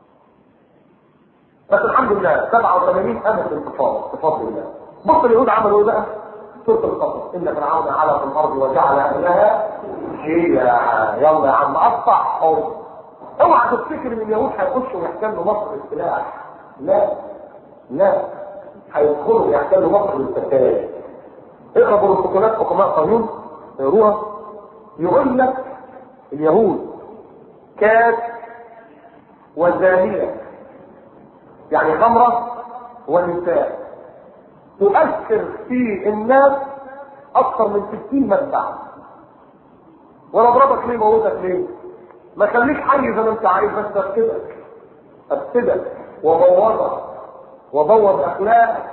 بس الحمد لله 87 قامت الانتصار بفضل الله بص اليهود عملوا ايه بقى؟ سورة القصص إن فرعون علا في الأرض وجعل أهلها شيعا يلا يا عم قطعهم اوعى تفتكر ان اليهود هيخشوا ويحتلوا مصر بالسلاح لا لا هيدخلوا ويحتلوا مصر بالفتاة اقرا بروتوكولات حكماء قانون اقروها يقول لك اليهود كاس وزانية يعني خمرة ونساء تؤثر في الناس اكثر من 60 مدفع وانا اضربك ليه موتك ليه ما خليك حي زي ما انت عايز بس افسدك افسدك وبوظك وبوظ اخلاقك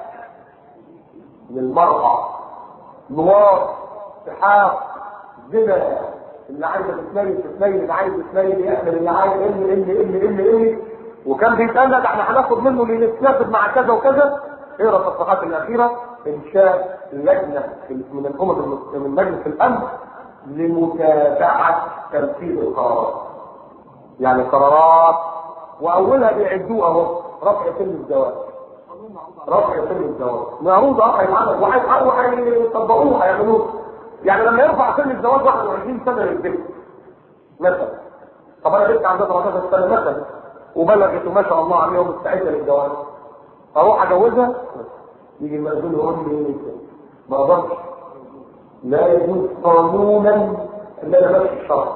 للمرأة نوار سحاق زنا اللي عايزه تتنيل تتنيل اللي عايز يتنيل يعمل اللي عايز اللي اللي اللي اللي اللي وكان بيتقال ده احنا هناخد منه اللي نتنافس مع كذا وكذا اقرا الصفحات الاخيره انشاء لجنه من الامم من مجلس الامن لمتابعه تنفيذ القرارات يعني قرارات واولها بيعدوها اهو رفع سن الزواج رفع سن الزواج معروض اه هيتعمل وهيطبقوه هيعملوه يعني لما يرفع سن الزواج 21 سنه للبنت مثلا طب انا بنت عندها 13 سنه مثلا وبلغت ما شاء الله عليها ومستعده للجواز اروح اجوزها يجي المأذون يقول لي ما اقدرش لا يجوز قانونا الا انا ماشي الشرع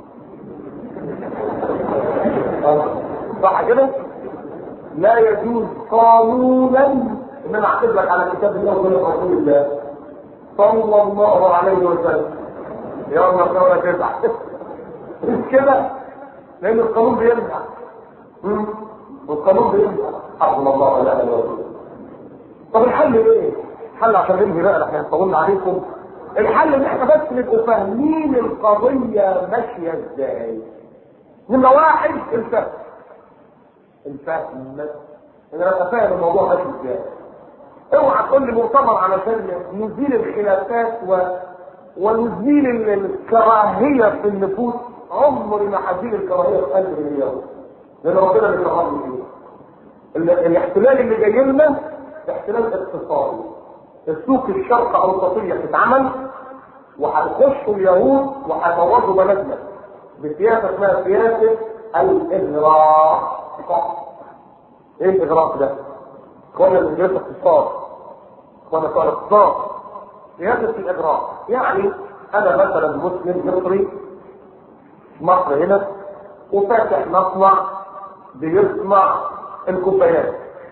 صح كده؟ لا يجوز قانونا ان انا اعتب لك على كتاب الله وسنه رسول الله صلى الله عليه وسلم يلا ولا تزعل مش كده لان القانون بيمنع والقانون بيمنع حسبنا الله ونعم الوكيل طب الحل ايه؟ الحل عشان ننهي بقى احنا طولنا عليكم الحل ان احنا بس نبقوا فاهمين القضيه ماشيه ازاي نمرة واحد الفهم الفهم ان انا ابقى فاهم الموضوع ماشي ازاي اوعى تقول لي مؤتمر علشان نزيل الخلافات و... ونزيل الكراهيه في النفوس عمري ما هزيل الكراهيه في قلب اليوم لان ربنا بيكرهني فيه الاحتلال اللي جاي لنا احتلال اقتصادي السوق الشرق اوسطيه تتعمل وهيخشوا اليهود وهيبوظوا بلدنا بسياسه اسمها سياسه الاغراق ايه الاغراق ده؟ اخوانا اللي بيدرسوا اقتصاد اخوانا بتوع الاقتصاد سياسه الاغراق يعني انا مثلا مسلم مصري مصر هنا وفاتح مصنع بيصنع الكوبايات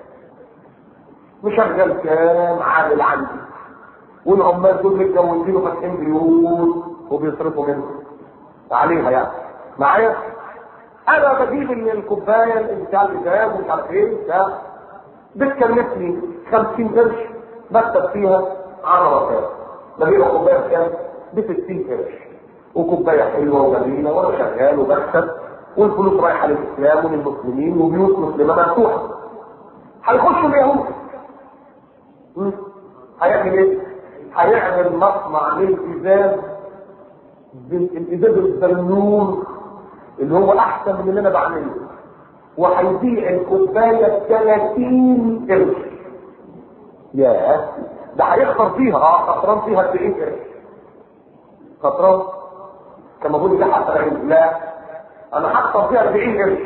مشغل كام عامل عندي والعمال دول متجوزين وفاتحين بيوت وبيصرفوا منه عليها يعني معايا انا بجيب ال- الكوبايه اللي بتاع الازاز ومش عارف ايه بتاع بتكلفني 50 قرش بكتب فيها 10 ركعات بجيب الكوبايه بكام؟ ب 60 قرش وكوبايه حلوه وجميله وانا شغال وبكسب والفلوس رايحه للاسلام وللمسلمين وبيوت مسلمه مفتوحه هيخشوا اليهود مم. هيعمل ايه؟ هيعمل مصنع للازاز بالازاز البلون اللي هو احسن من اللي انا بعمله وهيبيع الكوبايه ب 30 قرش ياه ده هيخسر فيها اه خسران فيها 40 قرش خسران كما بقول ده حتى العلم لا انا هخسر فيها 40 قرش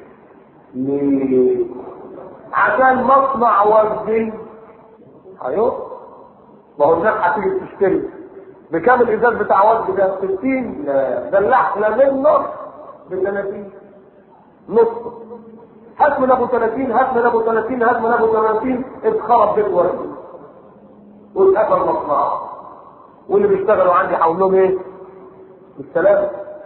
ليه؟ عشان مصنع وزن ايوه ما هو الناس هتيجي تشتري بكام الازاز بتاع وزن ده 60 لا، ده الاحلى منه ب 30 نص هات من ابو 30 هات من ابو 30 هات من ابو 30 اتخرب بيت وزن واتقفل مصنعه واللي بيشتغلوا عندي هقول لهم ايه؟ بالسلامه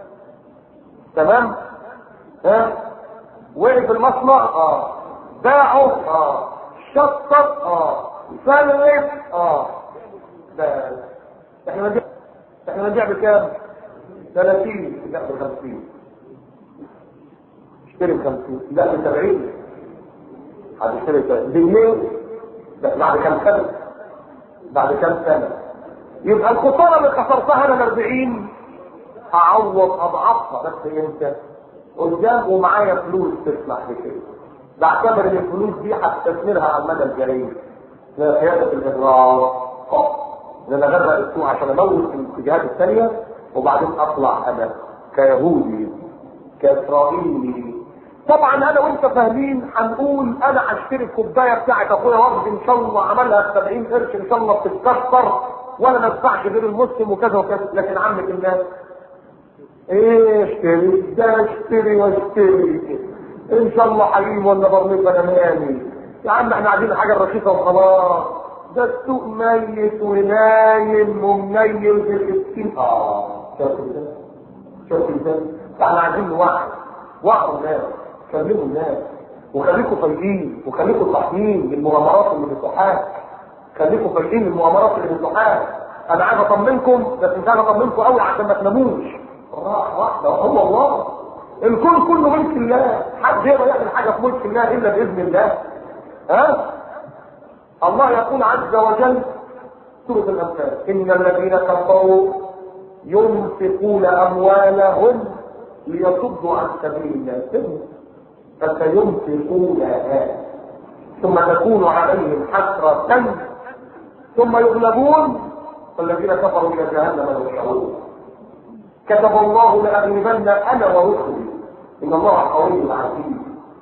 تمام؟ ها؟ وقف المصنع اه باعوا اه شطب اه سلف اه ده احنا بنبيع احنا بنبيع بكام؟ 30 لا ب 50 اشتري ب 50 لا ب 70 هتشتري ب بجنيه لا بعد كام سنه بعد كام سنه يبقى الخساره اللي خسرتها انا ال 40 هعوض اضعافها بس امتى؟ قدام ومعايا فلوس تسمح بكده بعتبر ان الفلوس دي هستثمرها على المدى الجاي لقيادة الاضرار ان انا اغرق السوق عشان اموت الاتجاهات الثانيه وبعدين اطلع انا كيهودي كاسرائيلي طبعا انا وانت فاهمين هنقول انا هشتري الكوبايه بتاعت اخويا ورد ان شاء الله عملها ب 70 قرش ان شاء الله بتتكسر وانا ما ادفعش غير المسلم وكذا وكذا لكن عامه الناس ايه اشتري ده اشتري واشتري ان شاء الله حليم ولا برنيطه نماني يا عم احنا عايزين حاجه رخيصه وخلاص ده السوق ميت ونايم ومنيل بالسكين اه شوف ازاي شوف ازاي احنا عايزين نوعي وعوا الناس كلموا الناس وخليكم فايقين وخليكم صاحيين بالمغامرات اللي بتحاك خليكم فايقين بالمغامرات اللي بتحاك انا عايز اطمنكم بس مش عايز اطمنكم قوي عشان ما تناموش راح واحده هو الله الكون كله ملك الله حد يقدر يعمل حاجه في ملك الله الا باذن الله ها الله يقول عز وجل سورة الأنفال إن الذين كفروا ينفقون أموالهم ليصدوا عن سبيل الله فسينفقونها ثم تكون عليهم حسرة ثم يغلبون والذين كفروا إلى جهنم يحشرون كتب الله لأغلبن أنا ورسلي إن الله قوي عزيز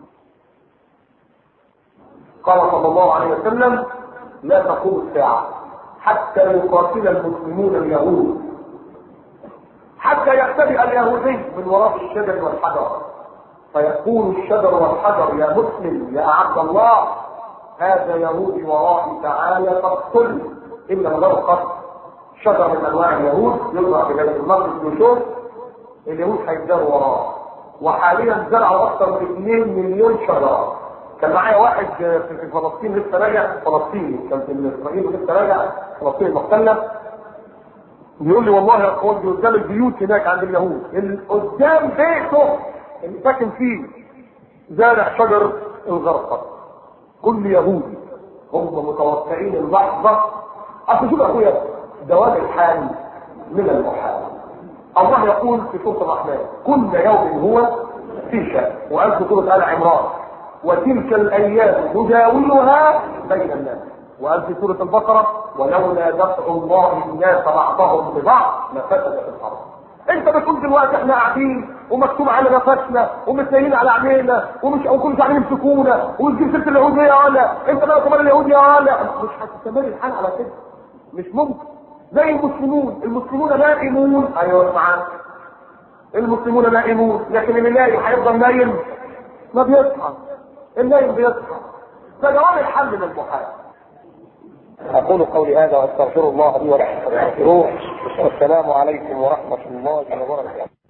قال صلى الله عليه وسلم لا تقوم الساعة حتى يقاتل المسلمون اليهود حتى يختبئ اليهودي من وراء الشجر والحجر فيقول الشجر والحجر يا مسلم يا عبد الله هذا يهودي ورائي تعالى فاقتل إلا الغرقة شجر من أنواع اليهود يطلع في بيت المقدس ويشوف اليهود هيجروا وراه وحاليا زرعوا أكثر من 2 مليون شجرة كان معايا واحد في فلسطين لسه راجع فلسطيني كان في اسرائيل لسه راجع فلسطين المحتله بيقول لي والله يا اخوان قدام البيوت هناك عند اليهود اللي قدام بيته اللي ساكن فيه زارع شجر الغرقد كل يهودي هم متوقعين اللحظه اصل شوف يا اخويا دوام الحال من المحال الله يقول في سوره الرحمن كل يوم هو في شأن وقال في سوره ال عمران وتلك الايام نداولها بين الناس وقال في سوره البقره ولولا دفع الله الناس بعضهم ببعض لفسدت الارض انت بتقول دلوقتي احنا قاعدين ومكتوب على نفسنا ومتنيين على عينينا ومش وكل عاملين يمسكونا وتجيب سيره اليهود يا ولا انت بقى كمان اليهود يا ولا مش هتستمر الحال على كده مش ممكن زي المسلمون المسلمون نائمون ايوه معاك المسلمون نائمون لكن اللي نايم هيفضل نايم ما بيصحى النايم بيصحى فجواب الحل من المحال أقول قولي هذا وأستغفر الله لي ولكم فاستغفروه والسلام عليكم ورحمة الله وبركاته